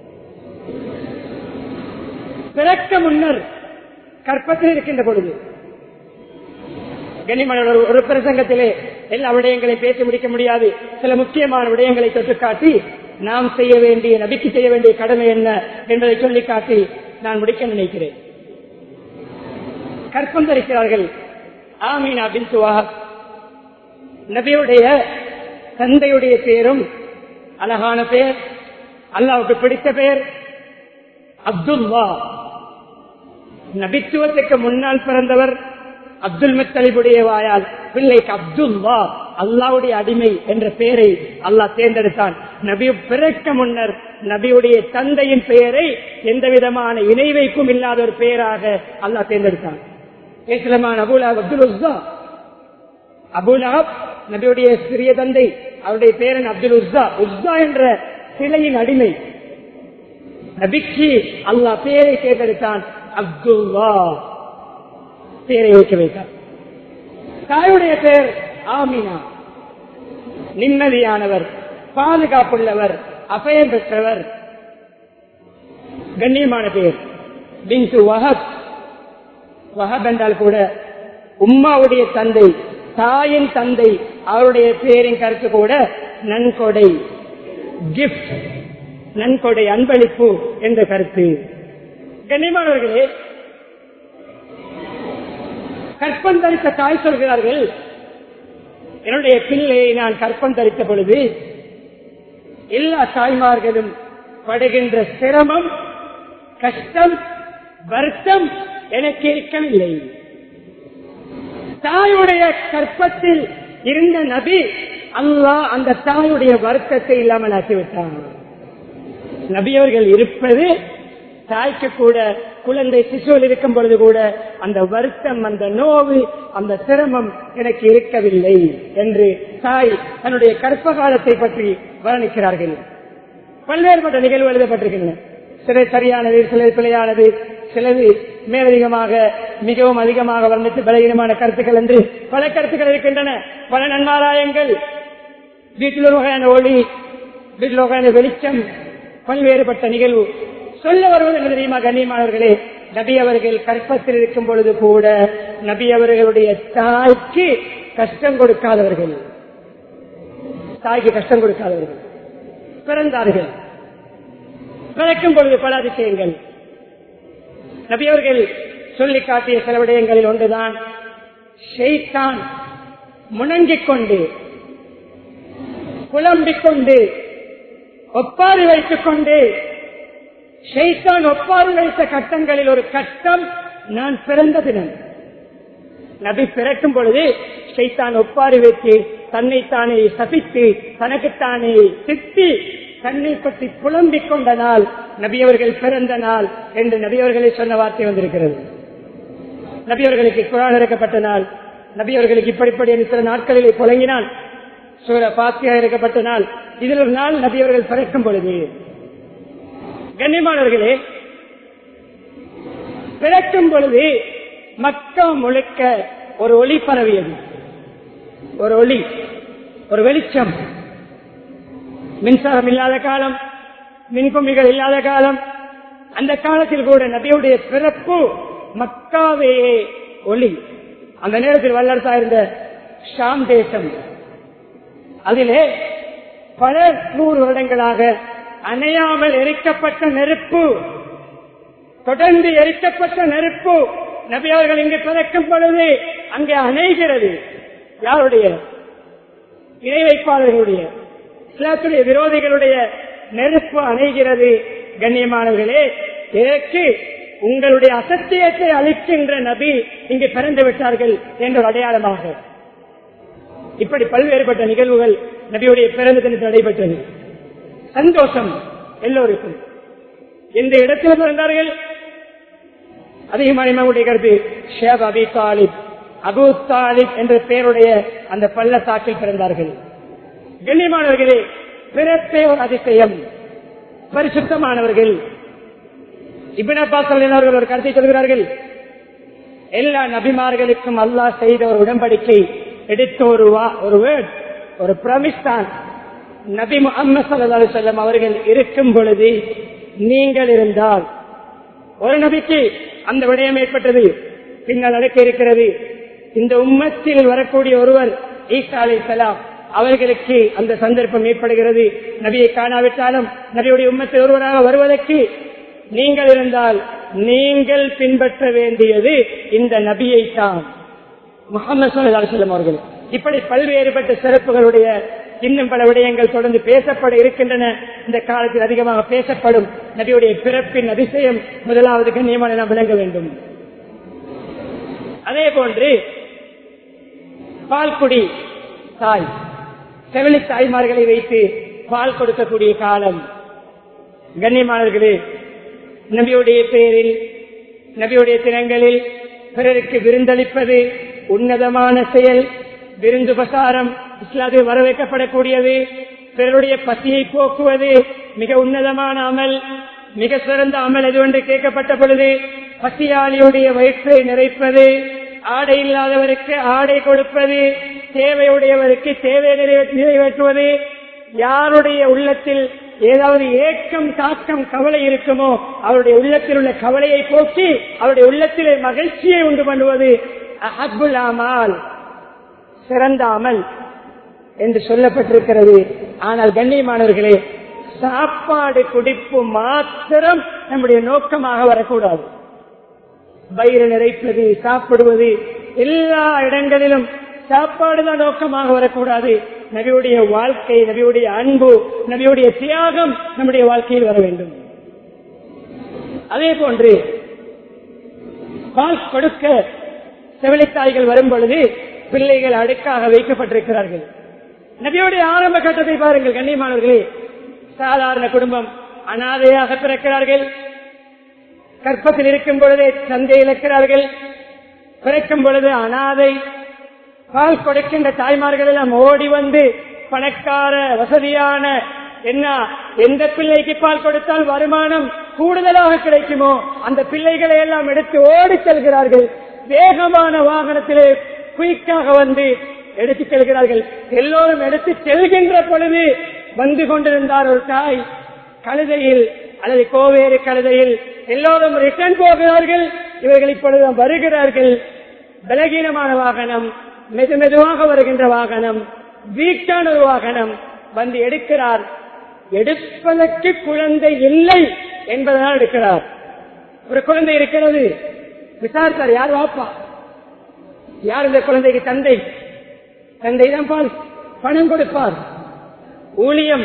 பிறக்க முன்னர் கற்பத்தில் இருக்கின்ற பொழுது கனிமணர் ஒரு பிரசங்கத்திலே எல்லா விடயங்களையும் பேசி முடிக்க முடியாது சில முக்கியமான விடயங்களை தொட்டு காட்டி நாம் செய்ய வேண்டிய நபிக்கு செய்ய வேண்டிய கடமை என்ன என்பதை சொல்லி காட்டி நான் முடிக்க நினைக்கிறேன் கற்பம் தரிக்கிறார்கள் ஆமீனா பின் சுவாஹப் நபியுடைய தந்தையுடைய பெயரும் அழகான பெயர் அல்லாவுக்கு பிடித்த பெயர் அப்துல்லா நபித்துவத்துக்கு முன்னால் பிறந்தவர் அப்துல் முத்தலிபுடைய வாயால் பிள்ளைக்கு அப்துல்லா அல்லாவுடைய அடிமை என்ற பெயரை அல்லாஹ் தேர்ந்தெடுத்தான் நபி பிறக்க முன்னர் நபியுடைய தந்தையின் பெயரை எந்த விதமான இணை வைப்பும் இல்லாத ஒரு பெயராக அல்லாஹ் தேர்ந்தெடுத்தான் இஸ்லமான் அபுலாப் அப்துல் உஸ்ஸா அபுலாப் நபியுடைய சிறிய தந்தை அவருடைய பேரன் அப்துல் உஸ்ஸா உஸ்ஸா என்ற சிலையின் அடிமை நபிக்கு அல்லாஹ் பெயரை தேர்ந்தெடுத்தான் அப்துல்லா பெயரை வைக்க வைத்தார் தாயுடைய பெயர் ஆமினா நிம்மதியானவர் பாதுகாப்புள்ளவர் அபயம் பெற்றவர் கண்ணியமான பெயர் பின்சு வஹப் வஹப் என்றால் கூட உம்மாவுடைய தந்தை தாயின் தந்தை அவருடைய பெயரின் கருத்து கூட நன்கொடை கிஃப்ட் நன்கொடை அன்பளிப்பு என்ற கருத்து கண்ணியமானவர்களே கற்பம் தரித்த தாய் சொல்கிறார்கள் என்னுடைய பிள்ளையை நான் கற்பம் தரித்த பொழுது எல்லா தாய்மார்களும் படுகின்ற சிரமம் கஷ்டம் வருத்தம் எனக்கு இருக்கவில்லை தாயுடைய கற்பத்தில் இருந்த நபி அல்லாஹ் அந்த தாயுடைய வருத்தத்தை இல்லாமல் ஆக்கிவிட்டான் நபியவர்கள் இருப்பது தாய்க்கு கூட குழந்தை சிசுவில் இருக்கும் பொழுது கூட அந்த வருத்தம் அந்த நோவு அந்த சிரமம் எனக்கு இருக்கவில்லை என்று தாய் தன்னுடைய கற்ப காலத்தை பற்றி வர்ணிக்கிறார்கள் பல்வேறுபட்ட நிகழ்வு எழுதப்பட்டிருக்கின்றன சில சரியானது சில பிழையானது சிலது மேலதிகமாக மிகவும் அதிகமாக வர்ணித்து பலகீனமான கருத்துக்கள் என்று பல கருத்துக்கள் இருக்கின்றன பல நன்மாராயங்கள் வீட்டில் ஒரு வகையான ஒளி வீட்டில் ஒரு வகையான வெளிச்சம் பல்வேறுபட்ட நிகழ்வு சொல்ல வருவது என்ன தெரியுமா கண்ணியமானவர்களே நபி அவர்கள் கற்பத்தில் இருக்கும் பொழுது கூட நபி அவர்களுடைய தாய்க்கு கஷ்டம் கொடுக்காதவர்கள் தாய்க்கு கஷ்டம் கொடுக்காதவர்கள் பிறந்தார்கள் பிறக்கும் பொழுது பல அதிசயங்கள் நபி அவர்கள் சொல்லி காட்டிய சில விடயங்களில் ஒன்றுதான் ஷெய்தான் முணங்கிக் கொண்டு புலம்பிக் கொண்டு ஒப்பாரி வைத்துக் கொண்டு ஷெய்தான் ஒப்பாரி வைத்த கட்டங்களில் ஒரு கட்டம் நான் பிறந்த தினம் நபி பிறக்கும் பொழுது ஷைத்தான் ஒப்பாரி வைத்து தன்னைத்தானே சபித்து தனக்குத்தானே திட்டி தன்னை பற்றி புலம்பிக் கொண்ட நாள் நபியவர்கள் பிறந்த நாள் என்று நபியவர்களை சொன்ன வார்த்தை வந்திருக்கிறது நபியவர்களுக்கு குரான் இறக்கப்பட்ட நாள் நபியவர்களுக்கு இப்படிப்படி சில நாட்களிலே புழங்கினான் சூர பாத்தியா இறக்கப்பட்ட நாள் இதில் ஒரு நாள் நபியவர்கள் பிறக்கும் பொழுது கண்ணியமானவர்களே பிறக்கும் பொழுது மக்கா முழுக்க ஒரு ஒளி பரவியது ஒரு ஒளி ஒரு வெளிச்சம் மின்சாரம் இல்லாத காலம் மின்கும்பிகள் இல்லாத காலம் அந்த காலத்தில் கூட நபியுடைய பிறப்பு மக்காவே ஒளி அந்த நேரத்தில் வல்லரசா இருந்த ஷாம் தேசம் அதிலே பல நூறு வருடங்களாக அணையாமல் எரிக்கப்பட்ட நெருப்பு தொடர்ந்து எரிக்கப்பட்ட நெருப்பு நபி அவர்கள் இங்கு பிறக்கும் பொழுது அங்கே அணைகிறது யாருடைய இணை வைப்பாளர்களுடைய இஸ்லாத்துடைய விரோதிகளுடைய நெருப்பு அணைகிறது கண்ணியமானவர்களே இதற்கு உங்களுடைய அசத்தியத்தை அளிக்கின்ற நபி இங்கு பிறந்து விட்டார்கள் என்ற ஒரு அடையாளமாக இப்படி பல்வேறுபட்ட நிகழ்வுகள் நபியுடைய பிறந்த தினத்தில் நடைபெற்றது சந்தோஷம் எல்லோருக்கும் எந்த இடத்தில் பிறந்தார்கள் அதிகமான இமாமுடைய கருத்து ஷேப் அபி தாலிப் அபு தாலிப் என்ற பெயருடைய அந்த பள்ளத்தாக்கில் பிறந்தார்கள் கண்ணியமானவர்களே பிறப்பே ஒரு அதிசயம் பரிசுத்தமானவர்கள் இபின் அப்பாஸ் அவர்கள் ஒரு கருத்தை சொல்கிறார்கள் எல்லா நபிமார்களுக்கும் அல்லாஹ் செய்த ஒரு உடன்படிக்கை எடுத்த ஒரு வா- ஒரு வேர்ட் ஒரு பிரமிஸ் தான் நபி முகமது சல்லா செல்லம் அவர்கள் இருக்கும் பொழுது நீங்கள் இருந்தால் ஒரு நபிக்கு அந்த விடயம் ஏற்பட்டது பின்னால் நடக்க இருக்கிறது இந்த உம்மத்தில் வரக்கூடிய ஒருவர் ஈசா அலை அவர்களுக்கு அந்த சந்தர்ப்பம் ஏற்படுகிறது நபியை காணாவிட்டாலும் நபியுடைய உம்மத்தில் ஒருவராக வருவதற்கு நீங்கள் இருந்தால் நீங்கள் பின்பற்ற வேண்டியது இந்த நபியை தான் முகமது சல்லா செல்லம் அவர்கள் இப்படி பல்வேறுபட்ட சிறப்புகளுடைய இன்னும் பல விடயங்கள் தொடர்ந்து பேசப்பட இருக்கின்றன இந்த காலத்தில் அதிகமாக பேசப்படும் நபியுடைய பிறப்பின் அதிசயம் முதலாவது கண்ணியமான நாம் விளங்க வேண்டும் அதே போன்று பால்குடி தாய் செவிலி தாய்மார்களை வைத்து பால் கொடுக்கக்கூடிய காலம் கண்ணியமானவர்களே நபியுடைய பெயரில் நபியுடைய தினங்களில் பிறருக்கு விருந்தளிப்பது உன்னதமான செயல் விருந்து பிரசாரம் இஸ்லாத்தில் வரவேற்கப்படக்கூடியது பிறருடைய பசியை போக்குவது மிக உன்னதமான அமல் மிக சிறந்த அமல் எது என்று கேட்கப்பட்ட பொழுது பசியாளியுடைய வயிற்றை நிறைப்பது ஆடை இல்லாதவருக்கு ஆடை கொடுப்பது தேவையுடையவருக்கு தேவை நிறைவே- நிறைவேற்றுவது யாருடைய உள்ளத்தில் ஏதாவது ஏக்கம் தாக்கம் கவலை இருக்குமோ அவருடைய உள்ளத்தில் உள்ள கவலையை போக்கி அவருடைய உள்ளத்திலே மகிழ்ச்சியை உண்டு பண்ணுவது அஹப்புல் அமால் சிறந்த அமல் என்று சொல்லப்பட்டிருக்கிறது ஆனால் கண்ணியமானவர்களே சாப்பாடு குடிப்பு மாத்திரம் நம்முடைய நோக்கமாக வரக்கூடாது வயிறு நிறைப்பது சாப்பிடுவது எல்லா இடங்களிலும் சாப்பாடுதான் நோக்கமாக வரக்கூடாது நபியுடைய வாழ்க்கை நபியுடைய அன்பு நபியுடைய தியாகம் நம்முடைய வாழ்க்கையில் வர வேண்டும் அதே போன்று பால் கொடுக்க செவிலித்தாய்கள் வரும் பொழுது பிள்ளைகள் அடுக்காக வைக்கப்பட்டிருக்கிறார்கள் நபியுடைய ஆரம்ப கட்டத்தை பாருங்கள் கண்ணியமானவர்களே சாதாரண குடும்பம் அனாதையாக பிறக்கிறார்கள் கற்பத்தில் இருக்கும் பொழுதே தந்தை இழக்கிறார்கள் பிறக்கும் பொழுது அனாதை பால் கொடுக்கின்ற தாய்மார்கள் எல்லாம் ஓடி வந்து பணக்கார வசதியான என்ன எந்த பிள்ளைக்கு பால் கொடுத்தால் வருமானம் கூடுதலாக கிடைக்குமோ அந்த பிள்ளைகளை எல்லாம் எடுத்து ஓடி செல்கிறார்கள் வேகமான வாகனத்திலே குயிக்காக வந்து எடுத்து செல்கிறார்கள் எல்லோரும் எடுத்து செல்கின்ற பொழுது வந்து கொண்டிருந்தார் ஒரு தாய் கழுதையில் அல்லது கோவேறு கழுதையில் எல்லோரும் ரிட்டர்ன் போகிறார்கள் இவர்கள் இப்பொழுது வருகிறார்கள் பலகீனமான வாகனம் மெது மெதுவாக வருகின்ற வாகனம் வீட்டான ஒரு வாகனம் வந்து எடுக்கிறார் எடுப்பதற்கு குழந்தை இல்லை என்பதனால் எடுக்கிறார் ஒரு குழந்தை இருக்கிறது விசாரித்தார் யார் வாப்பா யார் இந்த குழந்தைக்கு தந்தை தந்தை தான் பால் பணம் கொடுப்பார் ஊழியம்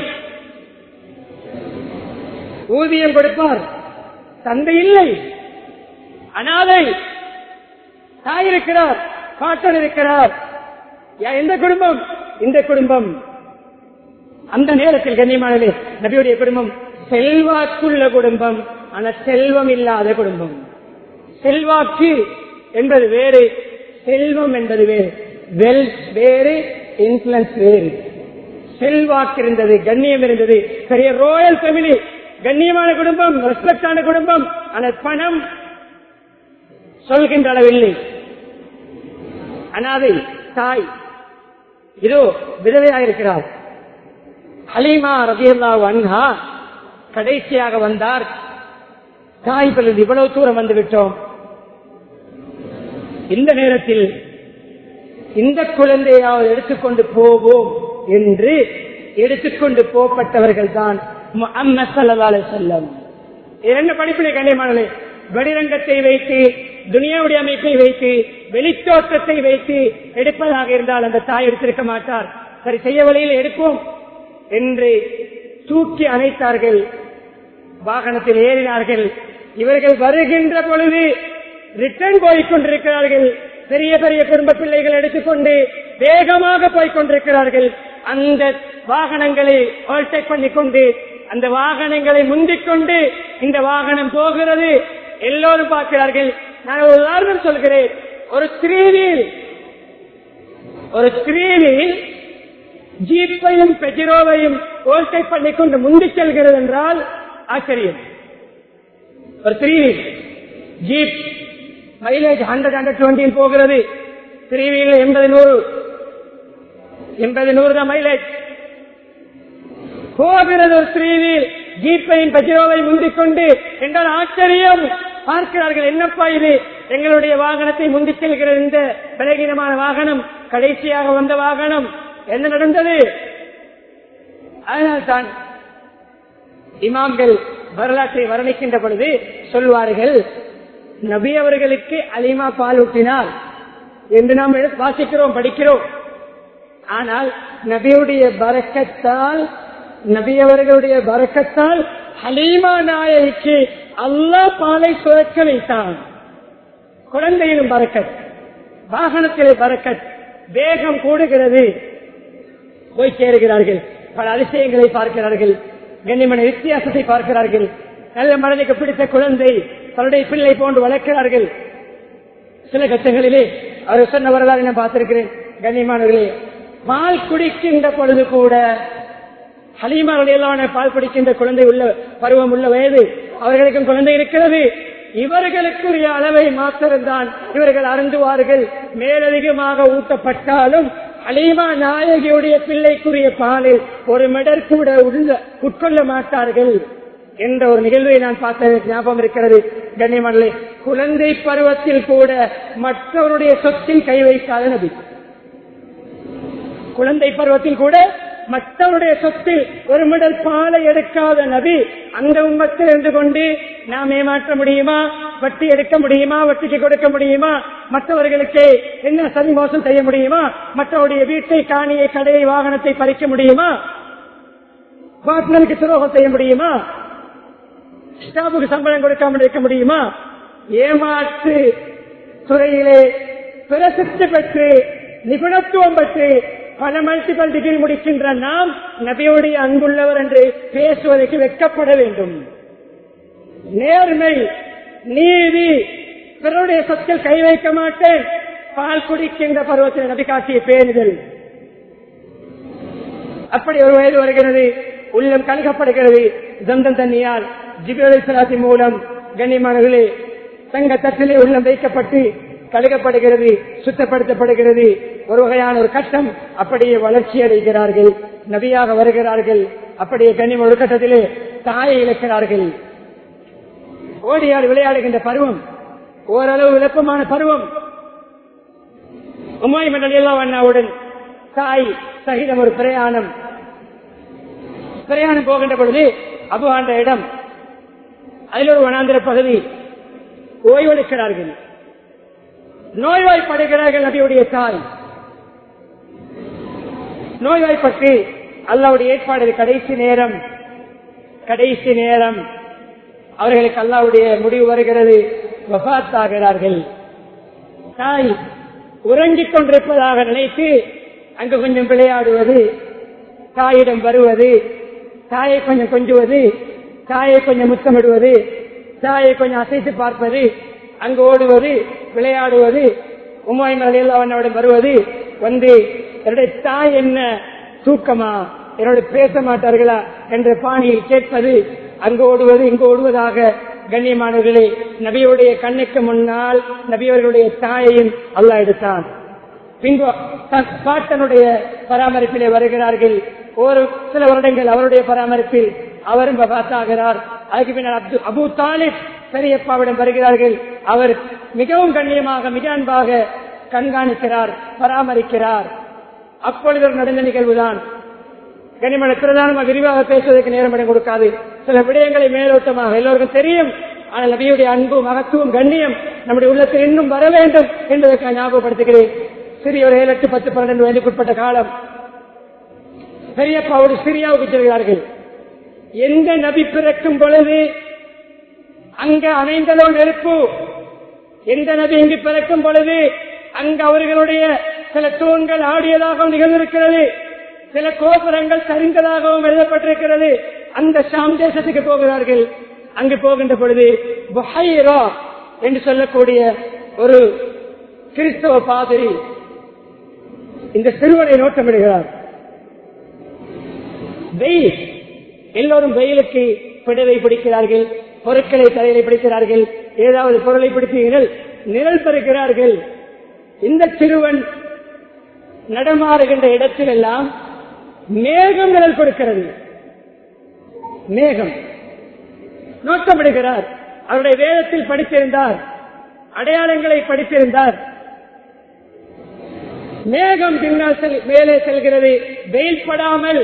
ஊதியம் கொடுப்பார் தந்தை இல்லை அனாதை தாய் இருக்கிறார் பாட்டன் இருக்கிறார் யா- எந்த குடும்பம் இந்த குடும்பம் அந்த நேரத்தில் கண்ணியமானது நபியுடைய குடும்பம் செல்வாக்குள்ள குடும்பம் ஆனா செல்வம் இல்லாத குடும்பம் செல்வாக்கு என்பது வேறு செல்வம் என்பது வேறு வெல் வேறு இன்ஃபுளுன்ஸ் வேறு செல்வாக்கு இருந்தது கண்ணியம் இருந்தது பெரிய ரோயல் ஃபேமிலி கண்ணியமான குடும்பம் ரெஸ்பெக்டான குடும்பம் ஆனால் பணம் சொல்கின்ற அளவில்லை அனாதை தாய் இதோ விதவையாக இருக்கிறார் ஹலீமா ரபியல்லா வன்ஹா கடைசியாக வந்தார் தாய் பிறகு இவ்வளவு தூரம் வந்து விட்டோம் இந்த நேரத்தில் இந்த குழந்தையாவது எடுத்துக்கொண்டு போவோம் என்று எடுத்துக்கொண்டு போகப்பட்டவர்கள் தான் செல்லம் இரண்டு படிப்பினை கண்ணியமானே வெளிரங்கத்தை வைத்து துனியாவுடைய அமைப்பை வைத்து வெளித்தோற்றத்தை வைத்து எடுப்பதாக இருந்தால் அந்த தாய் எடுத்திருக்க மாட்டார் சரி செய்ய வழியில் எடுப்போம் என்று தூக்கி அணைத்தார்கள் வாகனத்தில் ஏறினார்கள் இவர்கள் வருகின்ற பொழுது ரிட்டர்ன் போய்க் கொண்டிருக்கிறார்கள் பெரிய பெரிய குடும்ப பிள்ளைகள் எடுத்துக்கொண்டு வேகமாக போய்க் கொண்டிருக்கிறார்கள் அந்த வாகனங்களை ஓவர்டேக் பண்ணிக்கொண்டு அந்த வாகனங்களை முந்திக் கொண்டு இந்த வாகனம் போகிறது எல்லோரும் பார்க்கிறார்கள் நான் ஒரு உதாரணம் சொல்கிறேன் ஒரு ஸ்திரீவில் ஒரு ஸ்திரீவில் ஜீப்பையும் பெஜிரோவையும் ஓவர்டேக் பண்ணிக்கொண்டு முந்தி செல்கிறது என்றால் ஆச்சரியம் ஒரு ஸ்திரீவில் ஜீப் மைலேஜ் ஹண்ட்ரட் ஹண்ட்ரட் டுவெண்டியில் போகிறது ஸ்ரீவியில் எண்பது நூறு எண்பது நூறு தான் மைலேஜ் போகிறது ஒரு ஸ்ரீவில் ஜீப்பையும் பஜ்ரோவை முந்திக் கொண்டு என்றால் ஆச்சரியம் பார்க்கிறார்கள் என்னப்பா இது எங்களுடைய வாகனத்தை முந்தி செல்கிறது இந்த பலகீனமான வாகனம் கடைசியாக வந்த வாகனம் என்ன நடந்தது அதனால்தான் இமாம்கள் வரலாற்றை வர்ணிக்கின்ற பொழுது சொல்வார்கள் நபி அவர்களுக்கு அலிமா பால் ஊட்டினார் என்று நாம் வாசிக்கிறோம் படிக்கிறோம் ஆனால் நபியுடைய பறக்கத்தால் நபி அவர்களுடைய பறக்கத்தால் ஹலீமா நாயகிக்கு அல்லாஹ் பாலை சுழற்க வைத்தான் குழந்தையிலும் பறக்கத் வாகனத்திலே பறக்கத் வேகம் கூடுகிறது போய் சேருகிறார்கள் பல அதிசயங்களை பார்க்கிறார்கள் கண்ணிமன வித்தியாசத்தை பார்க்கிறார்கள் நல்ல மனதுக்கு பிடித்த குழந்தை தன்னுடைய பிள்ளை போன்று வளர்க்கிறார்கள் சில கட்டங்களிலே அவர் சொன்ன வரலாறு நான் பார்த்திருக்கிறேன் கண்ணியமானவர்களே பால் குடிக்கின்ற பொழுது கூட ஹலீமாவுடையலான பால் குடிக்கின்ற குழந்தை உள்ள பருவம் உள்ள வயது அவர்களுக்கும் குழந்தை இருக்கிறது இவர்களுக்குரிய அளவை மாத்திரம்தான் இவர்கள் அருந்துவார்கள் மேலதிகமாக ஊட்டப்பட்டாலும் அலீமா நாயகியுடைய பிள்ளைக்குரிய பாலில் ஒரு மிடர் கூட உள்ள உட்கொள்ள மாட்டார்கள் என்ற ஒரு நிகழ்வை நான் பார்த்த ஞாபகம் இருக்கிறது கண்ணியமல்லே குழந்தை பருவத்தில் கூட மற்றவருடைய சொத்தில் கை வைக்காத நபி குழந்தை பருவத்தில் கூட மற்றவருடைய சொத்தில் ஒரு மிடல் பாலை எடுக்காத நபி அந்த உண்மத்தில் இருந்து கொண்டு நாம் ஏமாற்ற முடியுமா வட்டி எடுக்க முடியுமா வட்டிக்கு கொடுக்க முடியுமா மற்றவர்களுக்கு என்ன சதி மோசம் செய்ய முடியுமா மற்றவருடைய வீட்டை காணியை கடையை வாகனத்தை பறிக்க முடியுமா பார்ட்னருக்கு துரோகம் செய்ய முடியுமா ஸ்டாஃபுக்கு சம்பளம் கொடுக்காமல் இருக்க முடியுமா ஏமாற்று துறையிலே பிரசித்தி பெற்று நிபுணத்துவம் பெற்று பல மல்டிபல் டிகிரி முடிக்கின்ற நாம் நபியுடைய அன்புள்ளவர் என்று பேசுவதற்கு வெட்கப்பட வேண்டும் நேர்மை நீதி பிறருடைய சொத்தில் கை வைக்க மாட்டேன் பால் குடிக்கின்ற பருவத்தில் நபி காட்டிய பேணுதல் அப்படி ஒரு வயது வருகிறது உள்ளம் கலக்கப்படுகிறது ஜந்தன் தண்ணியால் ஜிபி மூலம் கண்ணியமானவர்களே தங்க தட்டிலே உள்ளம் வைக்கப்பட்டு கழுகப்படுகிறது சுத்தப்படுத்தப்படுகிறது ஒரு வகையான ஒரு கட்டம் அப்படியே வளர்ச்சி அடைகிறார்கள் நபியாக வருகிறார்கள் அப்படியே கண்ணியம் ஒரு கட்டத்திலே தாயை இழக்கிறார்கள் ஓடியாடு விளையாடுகின்ற பருவம் ஓரளவு விளப்பமான பருவம் உமாய் மண்டல் எல்லாம் அண்ணாவுடன் தாய் சகிதம் ஒரு பிரயாணம் பிரயாணம் போகின்ற பொழுது அபுகாண்ட இடம் அதில் ஒரு வனாந்திர பகுதி ஓய்வெடுக்கிறார்கள் நோய்வாய்ப்படுகிறார்கள் நபியுடைய தாய் நோய்வாய்ப்பட்டு அல்லாவுடைய ஏற்பாடு கடைசி நேரம் கடைசி நேரம் அவர்களுக்கு அல்லாவுடைய முடிவு வருகிறது வபாத்தாகிறார்கள் தாய் உறங்கிக் கொண்டிருப்பதாக நினைத்து அங்கு கொஞ்சம் விளையாடுவது தாயிடம் வருவது தாயை கொஞ்சம் கொஞ்சுவது தாயை கொஞ்சம் முத்தமிடுவது தாயை கொஞ்சம் அசைத்து பார்ப்பது அங்கு ஓடுவது விளையாடுவது உமாய் மலையில் அவனோட வருவது வந்து என்னுடைய தாய் என்ன தூக்கமா என்னோட பேச மாட்டார்களா என்ற பாணியில் கேட்பது அங்கு ஓடுவது இங்கு ஓடுவதாக கண்ணியமானவர்களே நபியுடைய கண்ணுக்கு முன்னால் நபியவர்களுடைய தாயையும் அல்லாஹ் எடுத்தான் பின்பு தன் பாட்டனுடைய பராமரிப்பிலே வருகிறார்கள் ஒரு சில வருடங்கள் அவருடைய பராமரிப்பில் அவரும் பார்த்தாகிறார் அதுக்கு பின்னர் அப்து அபு தாலிப் பெரியப்பாவிடம் வருகிறார்கள் அவர் மிகவும் கண்ணியமாக மிக அன்பாக கண்காணிக்கிறார் பராமரிக்கிறார் அப்பொழுது ஒரு நடந்த நிகழ்வுதான் கனிமன பிரதானமாக விரிவாக பேசுவதற்கு நேரம் இடம் கொடுக்காது சில விடயங்களை மேலோட்டமாக எல்லோருக்கும் தெரியும் ஆனால் நபியுடைய அன்பு மகத்துவம் கண்ணியம் நம்முடைய உள்ளத்தில் இன்னும் வர வேண்டும் என்பதற்கு ஞாபகப்படுத்துகிறேன் சிறிய ஒரு ஏழு எட்டு பத்து பன்னெண்டு வயதுக்குட்பட்ட காலம் பெரியப்பாவோடு சிரியாவுக்கு செல்கிறார்கள் எந்த நபி பிறக்கும் பொழுது அங்க அமைந்ததோ நெருப்பு எந்த நபி இங்கு பிறக்கும் பொழுது அங்கு அவர்களுடைய சில தூண்கள் ஆடியதாகவும் நிகழ்ந்திருக்கிறது சில கோபுரங்கள் சரிந்ததாகவும் எழுதப்பட்டிருக்கிறது அந்த ஷாம் தேசத்துக்கு போகிறார்கள் அங்கு போகின்ற பொழுது புஹைரா என்று சொல்லக்கூடிய ஒரு கிறிஸ்தவ பாதிரி இந்த சிறுவனை நோட்டமிடுகிறார் வெயில் எல்லோரும் வெயிலுக்கு பிடவை பிடிக்கிறார்கள் பொருட்களை தலையில பிடிக்கிறார்கள் ஏதாவது பொருளை பிடித்தீர்கள் நிழல் பெறுகிறார்கள் இந்த சிறுவன் நடமாறுகின்ற இடத்தில் எல்லாம் மேகம் நிழல் கொடுக்கிறது மேகம் நோட்டமிடுகிறார் அவருடைய வேதத்தில் படித்திருந்தார் அடையாளங்களை படித்திருந்தார் மேகம் பின்னால் செல்- மேலே செல்கிறது வெயில் படாமல்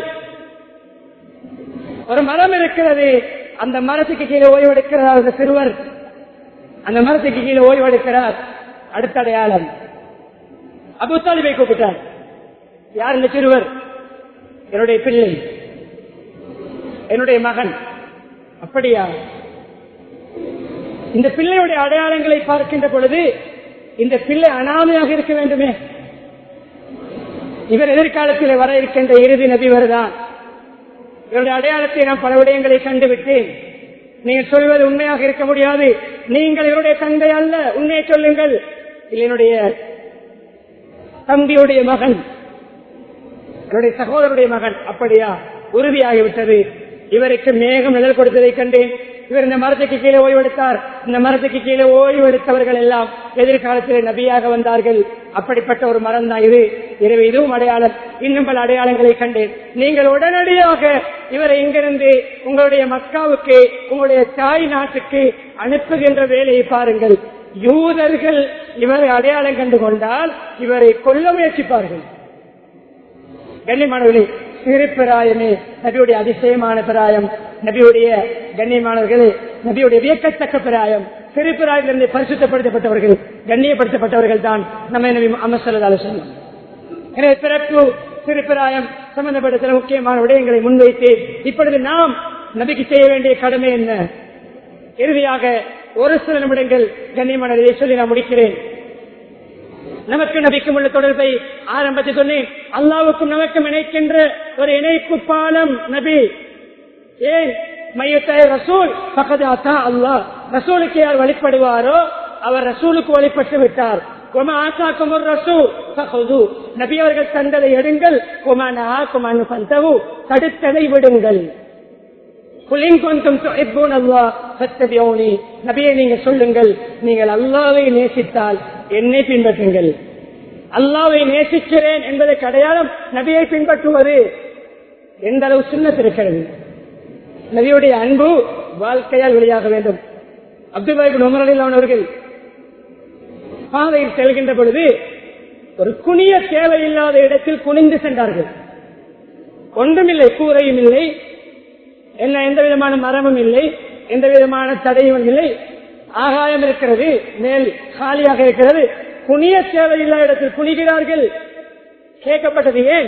ஒரு மரம் இருக்கிறது அந்த மரத்துக்கு கீழே ஓய்வெடுக்கிறார் அந்த சிறுவர் அந்த மரத்துக்கு கீழே ஓய்வெடுக்கிறார் அடுத்த அடையாளம் அபுத்தாலிபை கூப்பிட்டார் யார் இந்த சிறுவர் என்னுடைய பிள்ளை என்னுடைய மகன் அப்படியா இந்த பிள்ளையுடைய அடையாளங்களை பார்க்கின்ற பொழுது இந்த பிள்ளை அனாமையாக இருக்க வேண்டுமே இவர் எதிர்காலத்தில் வர இருக்கின்ற இறுதி நபி வருதான் இவருடைய அடையாளத்தை நான் பல விடயங்களை கண்டுவிட்டேன் நீங்கள் சொல்வது உண்மையாக இருக்க முடியாது நீங்கள் இவருடைய தந்தை அல்ல உண்மையை சொல்லுங்கள் இல்லை என்னுடைய தம்பியுடைய மகன் என்னுடைய சகோதரருடைய மகன் அப்படியா உறுதியாகிவிட்டது இவருக்கு மேகம் நிழல் கொடுத்ததை கண்டேன் இவர் இந்த மரத்துக்கு கீழே ஓய்வெடுத்தார் இந்த மரத்துக்கு கீழே ஓய்வெடுத்தவர்கள் எல்லாம் எதிர்காலத்தில் நபியாக வந்தார்கள் அப்படிப்பட்ட ஒரு மரம் தான் இது எனவே இதுவும் அடையாளம் இன்னும் பல அடையாளங்களை கண்டேன் நீங்கள் உடனடியாக இவரை இங்கிருந்து உங்களுடைய மக்காவுக்கு உங்களுடைய தாய் நாட்டுக்கு அனுப்புகின்ற வேலையை பாருங்கள் யூதர்கள் இவரை அடையாளம் கண்டு கொண்டால் இவரை கொல்ல முயற்சிப்பார்கள் கண்ணியமானவர்களே சிறு பிராயமே நபியுடைய அதிசயமான பிராயம் நபியுடைய கண்ணியமானவர்களே நபியுடைய வியக்கத்தக்க பிராயம் சிறு பிராயத்திலிருந்து பரிசுத்தப்படுத்தப்பட்டவர்கள் கண்ணியப்படுத்தப்பட்டவர்கள் தான் நம்ம நபி அமசல்லால சொன்னோம் எனவே பிறப்பு சிறு பிராயம் சம்பந்தப்பட்ட சில முக்கியமான விடயங்களை முன்வைத்து இப்பொழுது நாம் நபிக்கு செய்ய வேண்டிய கடமை என்ன இறுதியாக ஒரு சில நிமிடங்கள் கண்ணியமானதை சொல்லி நான் முடிக்கிறேன் நமக்கு நபிக்கும் உள்ள தொடர்பை ஆரம்பத்தில் சொன்னேன் அல்லாவுக்கும் நமக்கும் இணைக்கின்ற ஒரு இணைப்பு பாலம் நபி ஏன் மையத்தாய ரசூல் பக்கத்து அத்தா அல்லா ரசூலுக்கு யார் வழிபடுவாரோ அவர் ரசூலுக்கு வழிபட்டு விட்டார் கொம ஆசாக்கும் ஒரு ரசூல் ஃபஹுது. நபி அவர்கள் தந்ததை எடுங்கள் கொமான ஆக்குமானு பந்தவு தடுத்ததை விடுங்கள் குலிங் கொஞ்சம் துஹிப்பூன் அல்லாஹ் ஃபத்தபியூனி. நபியை நீங்க சொல்லுங்கள் நீங்கள் அல்லாவை நேசித்தால் என்னை பின்பற்றுங்கள் அல்லாவை நேசிக்கிறேன் என்பதற்கு அடையாளம் நபியை பின்பற்றுவது எந்த அளவு சின்னத்திருக்கிறது நபியுடைய அன்பு வாழ்க்கையால் வெளியாக வேண்டும் அப்துல்லாஹிபின் உமர் அலிலான் அவர்கள் பாதையில் செல்கின்ற பொழுது ஒரு குனிய தேவையில்லாத இடத்தில் குனிந்து சென்றார்கள் ஒன்றுமில்லை கூரையும் இல்லை என்ன எந்த விதமான மரமும் இல்லை எந்த விதமான தடையும் இல்லை ஆகாயம் இருக்கிறது மேல் காலியாக இருக்கிறது குனிய தேவையில்லாத இடத்தில் குனிகிறார்கள் கேட்கப்பட்டது ஏன்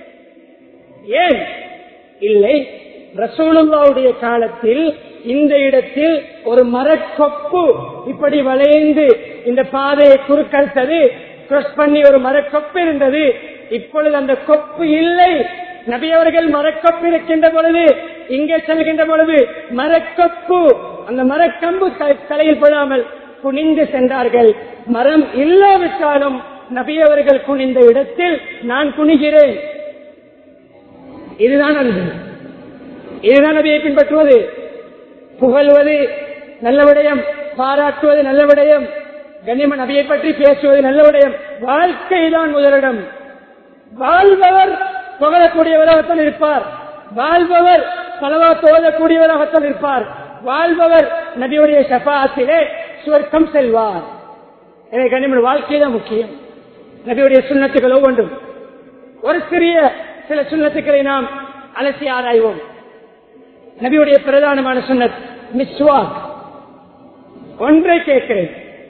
ஏன் இல்லை ரசூலுல்லாவுடைய காலத்தில் இந்த இடத்தில் ஒரு மரக்கொப்பு இப்படி வளைந்து இந்த பாதையை குறுக்கழுத்தது கிரஸ் பண்ணி ஒரு மரக்கொப்பு இருந்தது இப்பொழுது அந்த கொப்பு இல்லை நபி அவர்கள் மரக்கொப்பு இருக்கின்ற பொழுது இங்கே செல்கின்ற பொழுது மரக்கொப்பு அந்த மரக்கம்பு த- தலையில் படாமல் குனிந்து சென்றார்கள் மரம் இல்லாவிட்டாலும் நபி அவர்கள் குனிந்த இடத்தில் நான் குனிகிறேன் இதுதான் அன்பு இதுதான் நபியை பின்பற்றுவது புகழ்வது நல்ல விடயம் பாராட்டுவது நல்ல விடயம் கண்ணியமன் நபியை பற்றி பேசுவது நல்ல விடயம் வாழ்க்கைதான் முதலிடம் வாழ்பவர் புகழக்கூடியவராகத்தான் இருப்பார் வாழ்பவர் பலவா தோழக்கூடியவராகத்தான் இருப்பார் வாழ்பவர் நபியுடைய சபாத்திலே சுவர்க்கம் செல்வார் எனவே கண்ணியமன் வாழ்க்கை தான் முக்கியம் நபியுடைய சுண்ணத்துக்கள் ஒவ்வொன்றும் ஒரு சிறிய சில சுண்ணத்துக்களை நாம் அலசி ஆராய்வோம் நபியுடைய பிரதானமான சுண்ணத் மிஸ்வாக் ஒன்றை கேட்கிறேன்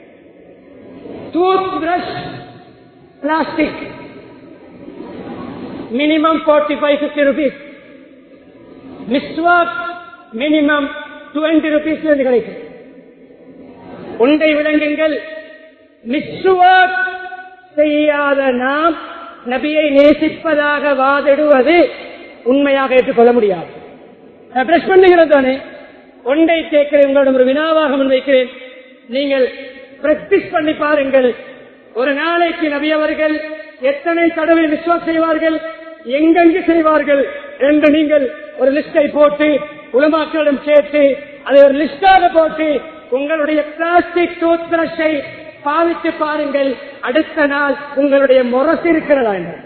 tooth brush plastic minimum forty five fifty rupees மிஸ்வாக் மினிமம் டுவெண்ட்டி ருபீஸ் இருந்து கிடைக்கும் ஒன்றை விளங்குங்கள் மிஸ்வாக் செய்யாத நாம் நபியை நேசிப்பதாக வாதிடுவது உண்மையாக ஏற்றுக்கொள்ள முடியாது நான் பிரஷ் பண்ணுகிறது தானே ஒன்றை கேட்கிறேன் உங்களிடம் ஒரு வினாவாக முன்வைக்கிறேன் நீங்கள் பிராக்டிஸ் பண்ணி பாருங்கள் ஒரு நாளைக்கு நபி அவர்கள் எத்தனை தடவை விஸ்வாஸ் செய்வார்கள் எங்கெங்கு செய்வார்கள் என்று நீங்கள் ஒரு லிஸ்டை போட்டு உலமாக்களிடம் கேட்டு அதை ஒரு லிஸ்டாக போட்டு உங்களுடைய பிளாஸ்டிக் டூத் பிரஷை பாவித்து பாருங்கள் அடுத்த நாள் உங்களுடைய முரசு இருக்கிறதா என்று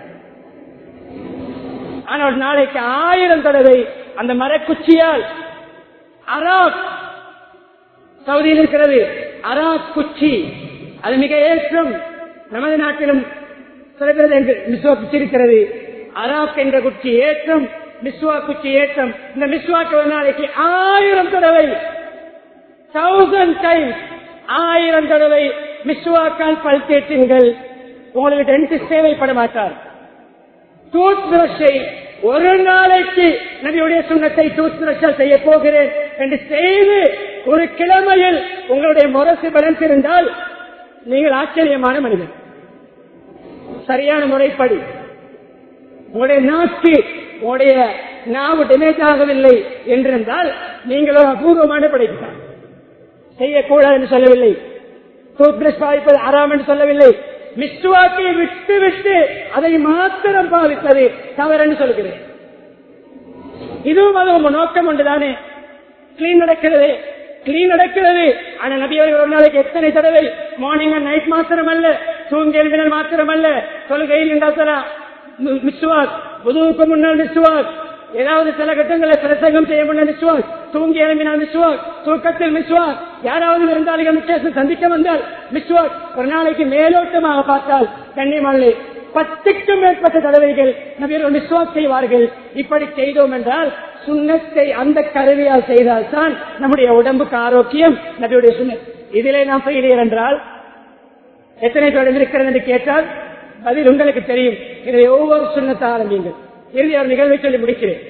ஆனால் நாளைக்கு ஆயிரம் தடவை அந்த மரக்குச்சியால் அராக் சவுதியில் இருக்கிறது அராக் குச்சி அது மிக ஏற்றம் நமது நாட்டிலும் சில பேர் என்று மிஸ்வா குச்சி இருக்கிறது அராக் என்ற குச்சி ஏற்றம் மிஸ்வா குச்சி ஏற்றம் இந்த மிஸ்வாக்கு ஒரு நாளைக்கு ஆயிரம் தடவை தௌசண்ட் டைம் ஆயிரம் தடவை மிஸ்வாக்கால் பல் தேற்றுங்கள் உங்களுக்கு டென்டிஸ்ட் தேவைப்பட மாட்டார் டூத் பிரஷை ஒரு நாளைக்கு நபியுடைய சுண்ணத்தை டூத் பிரஷால் செய்ய போகிறேன் என்று செய்து ஒரு கிழமையில் உங்களுடைய முரசு பலந்திருந்தால் நீங்கள் ஆச்சரியமான மனிதன் சரியான முறைப்படி உங்களுடைய நாக்கு உங்களுடைய நாவு டெமேஜ் ஆகவில்லை என்றிருந்தால் நீங்கள் ஒரு அபூர்வமான படைத்தான் செய்யக்கூடாது என்று சொல்லவில்லை டூத் பிரஷ் பாவிப்பது ஆறாம் என்று சொல்லவில்லை மிஸ்டுவாக்கை விட்டு விட்டு அதை மாத்திரம் பாவிப்பது தவறு சொல்கிறேன் இதுவும் அது உங்க நோக்கம் ஒன்றுதானே கிளீன் நடக்கிறது கிளீன் நடக்கிறது ஆனா நபி அவர்கள் ஒரு நாளைக்கு எத்தனை தடவை மார்னிங் அண்ட் நைட் மாத்திரம் அல்ல தூங்கி எழுப்பினால் மாத்திரம் அல்ல தொழுகையில் இருந்தால் மிஸ்வாக் புதுவுக்கு முன்னால் மிஸ்வாக் ஏதாவது சில கட்டங்களில் பிரசங்கம் செய்ய முடியல மிஸ்வாக் தூங்கி எழுப்பினால் மிஸ்வாக் தூக்கத்தில் மிஸ்வாக் யாராவது விருந்தாளிகள் முக்கிய சந்திக்க வந்தால் மிஸ்வாக் ஒரு நாளைக்கு மேலோட்டமாக பார்த்தால் கண்ணியமல்ல பத்துக்கும் மேற்பட்ட தடவைகள் நபியர்கள் மிஸ்வாக் செய்வார்கள் இப்படி செய்தோம் என்றால் சுண்ணத்தை அந்த கருவியால் செய்தால் தான் நம்முடைய உடம்புக்கு ஆரோக்கியம் நபியுடைய சுண்ணத் இதிலே நாம் ஃபெயிலியர் என்றால் எத்தனை பேர் இருக்கிறது என்று கேட்டால் பதில் உங்களுக்கு தெரியும் இதை ஒவ்வொரு சுண்ணத்தை ஆரம்பிங்கள் இறுதி ஒரு நிகழ்வை சொல்லி முடிக்கிறேன்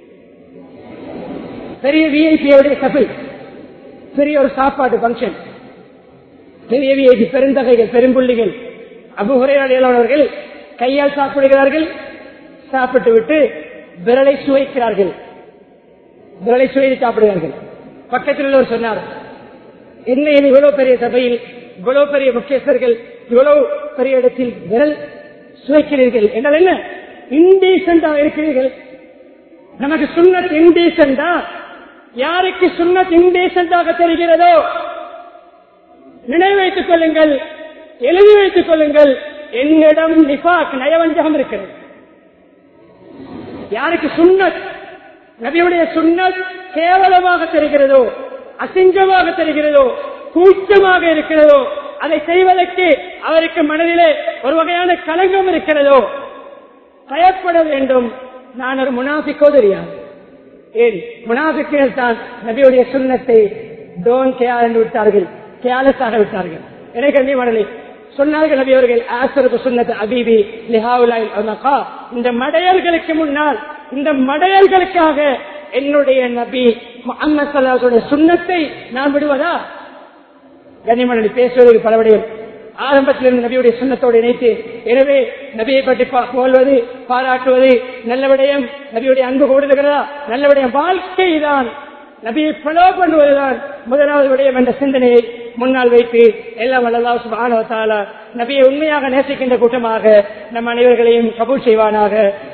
பெரிய விஐபியோடைய சபை பெரிய ஒரு சாப்பாடு பங்கன் பெரிய விஐபி பெருந்தகைகள் பெரும்புள்ளிகள் அபுகுறையாளர்கள் கையால் சாப்பிடுகிறார்கள் சாப்பிட்டு விட்டு விரலை சுவைக்கிறார்கள் விரலை சுவைத்து சாப்பிடுகிறார்கள் பக்கத்தில் உள்ளவர் சொன்னார் என்ன இது இவ்வளவு பெரிய சபையில் இவ்வளவு பெரிய முக்கியஸ்தர்கள் இவ்வளவு பெரிய இடத்தில் விரல் சுவைக்கிறீர்கள் என்றால் என்ன இன்டீசென்டா இருக்கிறீர்கள் நமக்கு சுண்ணத் இன்டீசென்டா யாருக்கு சுண்ணத் இன்டீசென்டாக தெரிகிறதோ நினைவு வைத்துக் கொள்ளுங்கள் எழுதி வைத்துக் கொள்ளுங்கள் என்னிடம் நிபாக் நயவஞ்சகம் இருக்கிறது யாருக்கு சுண்ணத் நபியுடைய சுண்ணத் கேவலமாக தெரிகிறதோ அசிங்கமாக தெரிகிறதோ கூச்சமாக இருக்கிறதோ அதை செய்வதற்கு அவருக்கு மனதிலே ஒரு வகையான கலங்கம் இருக்கிறதோ பயப்பட வேண்டும் நான் ஒரு முனாஃபிக்கோ தெரியாது ஏன் முனாஃபிக்குகள் தான் நபியுடைய சுண்ணத்தை டோன் கேர் என்று விட்டார்கள் கேலஸாக விட்டார்கள் எனக்கு அண்ணி மடலை சொன்னார்கள் நபி அவர்கள் ஆசரது சுன்னத் அபீபி லிஹாவுலாய் அனகா இந்த மடையர்களுக்கு முன்னால் இந்த மடையர்களுக்காக என்னுடைய நபி முகமது சல்லாஹுடைய சுண்ணத்தை நான் விடுவதா கனிமணி பேசுவதற்கு பலவடையும் ஆரம்பத்தில் இருந்து நபியுடைய சுண்ணத்தோடு இணைத்து எனவே நபியை பற்றி போல்வது பாராட்டுவது நல்ல விடயம் நபியுடைய அன்பு கூடுகிறதா நல்ல விடயம் வாழ்க்கை தான் நபியை ஃபாலோ பண்ணுவதுதான் முதலாவது விடயம் என்ற சிந்தனையை முன்னால் வைத்து எல்லாம் வல்லா சுபானவத்தால நபியை உண்மையாக நேசிக்கின்ற கூட்டமாக நம் அனைவர்களையும் கபூல் செய்வானாக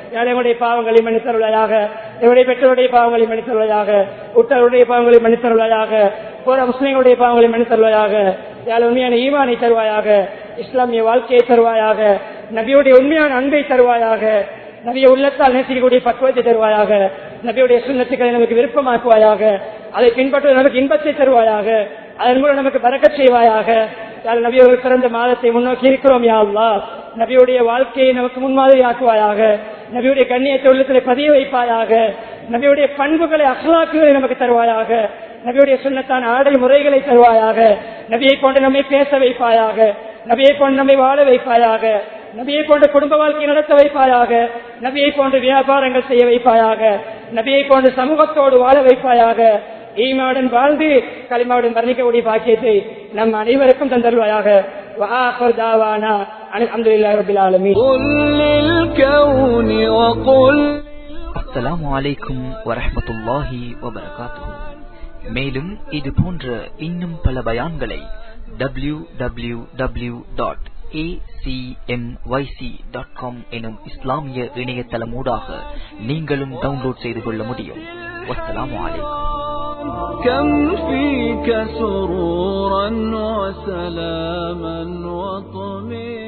எங்களுடைய பாவங்களை மன்னித்தருள்வாயாக எங்களுடைய பெற்றோருடைய பாவங்களை மன்னித்தருள்வாயாக உற்றவருடைய பாவங்களை மன்னித்தருள்வாயாக போற முஸ்லிம்களுடைய பாவங்களை மன்னித்தருள்வாயாக யாழ் உண்மையான ஈமானை தருவாயாக இஸ்லாமிய வாழ்க்கையை தருவாயாக நபியுடைய உண்மையான அன்பை தருவாயாக நபிய உள்ளத்தால் நேசிக்கக்கூடிய பக்குவத்தை தருவாயாக நபியுடைய சுண்ணத்துக்களை நமக்கு விருப்பமாக்குவாயாக அதை பின்பற்ற நமக்கு இன்பத்தை தருவாயாக அதன் மூலம் நமக்கு பறக்க செய்வாயாக யாழ் நபியவர்கள் பிறந்த மாதத்தை முன்னோக்கி இருக்கிறோம் யா அல்லாஹ் நபியுடைய வாழ்க்கையை நமக்கு முன்மாதிரி ஆக்குவாயாக நபியுடைய கண்ணியத்தை உள்ளத்தில் பதிய வைப்பாயாக நபியுடைய பண்புகளை அகலாக்குகளை நமக்கு தருவாயாக நபியுடைய சுண்ணத்தான ஆடை முறைகளை தருவாயாக நபியை கொண்டு நம்மை பேச வைப்பாயாக நபியை கொண்டு நம்மை வாழ வைப்பாயாக நபியை கொண்டு குடும்ப வாழ்க்கை நடத்த வைப்பாயாக நபியை கொண்டு வியாபாரங்கள் செய்ய வைப்பாயாக நபியை கொண்டு சமூகத்தோடு வாழ வைப்பாயாக ஈமாவுடன் வாழ்ந்து களிமாவுடன் வர்ணிக்கக்கூடிய பாக்கியத்தை நம் அனைவருக்கும் தந்தருவாயாக وآخر دعوانا أن الحمد لله رب العالمين قل للكون وقل அஸ்ஸலாமு அலைக்கும் வரஹ்மத்துல்லாஹி வபரகாத்துஹு மேலும் இது போன்ற இன்னும் பல பயான்களை W W W dot dot com எனும் இஸ்லாமிய இணையதளமூடாக நீங்களும் டவுன்லோட் செய்து கொள்ள முடியும் வஸ்ஸலாமு அலைக்கும் كم فيك سرورا وسلاما وطمئنا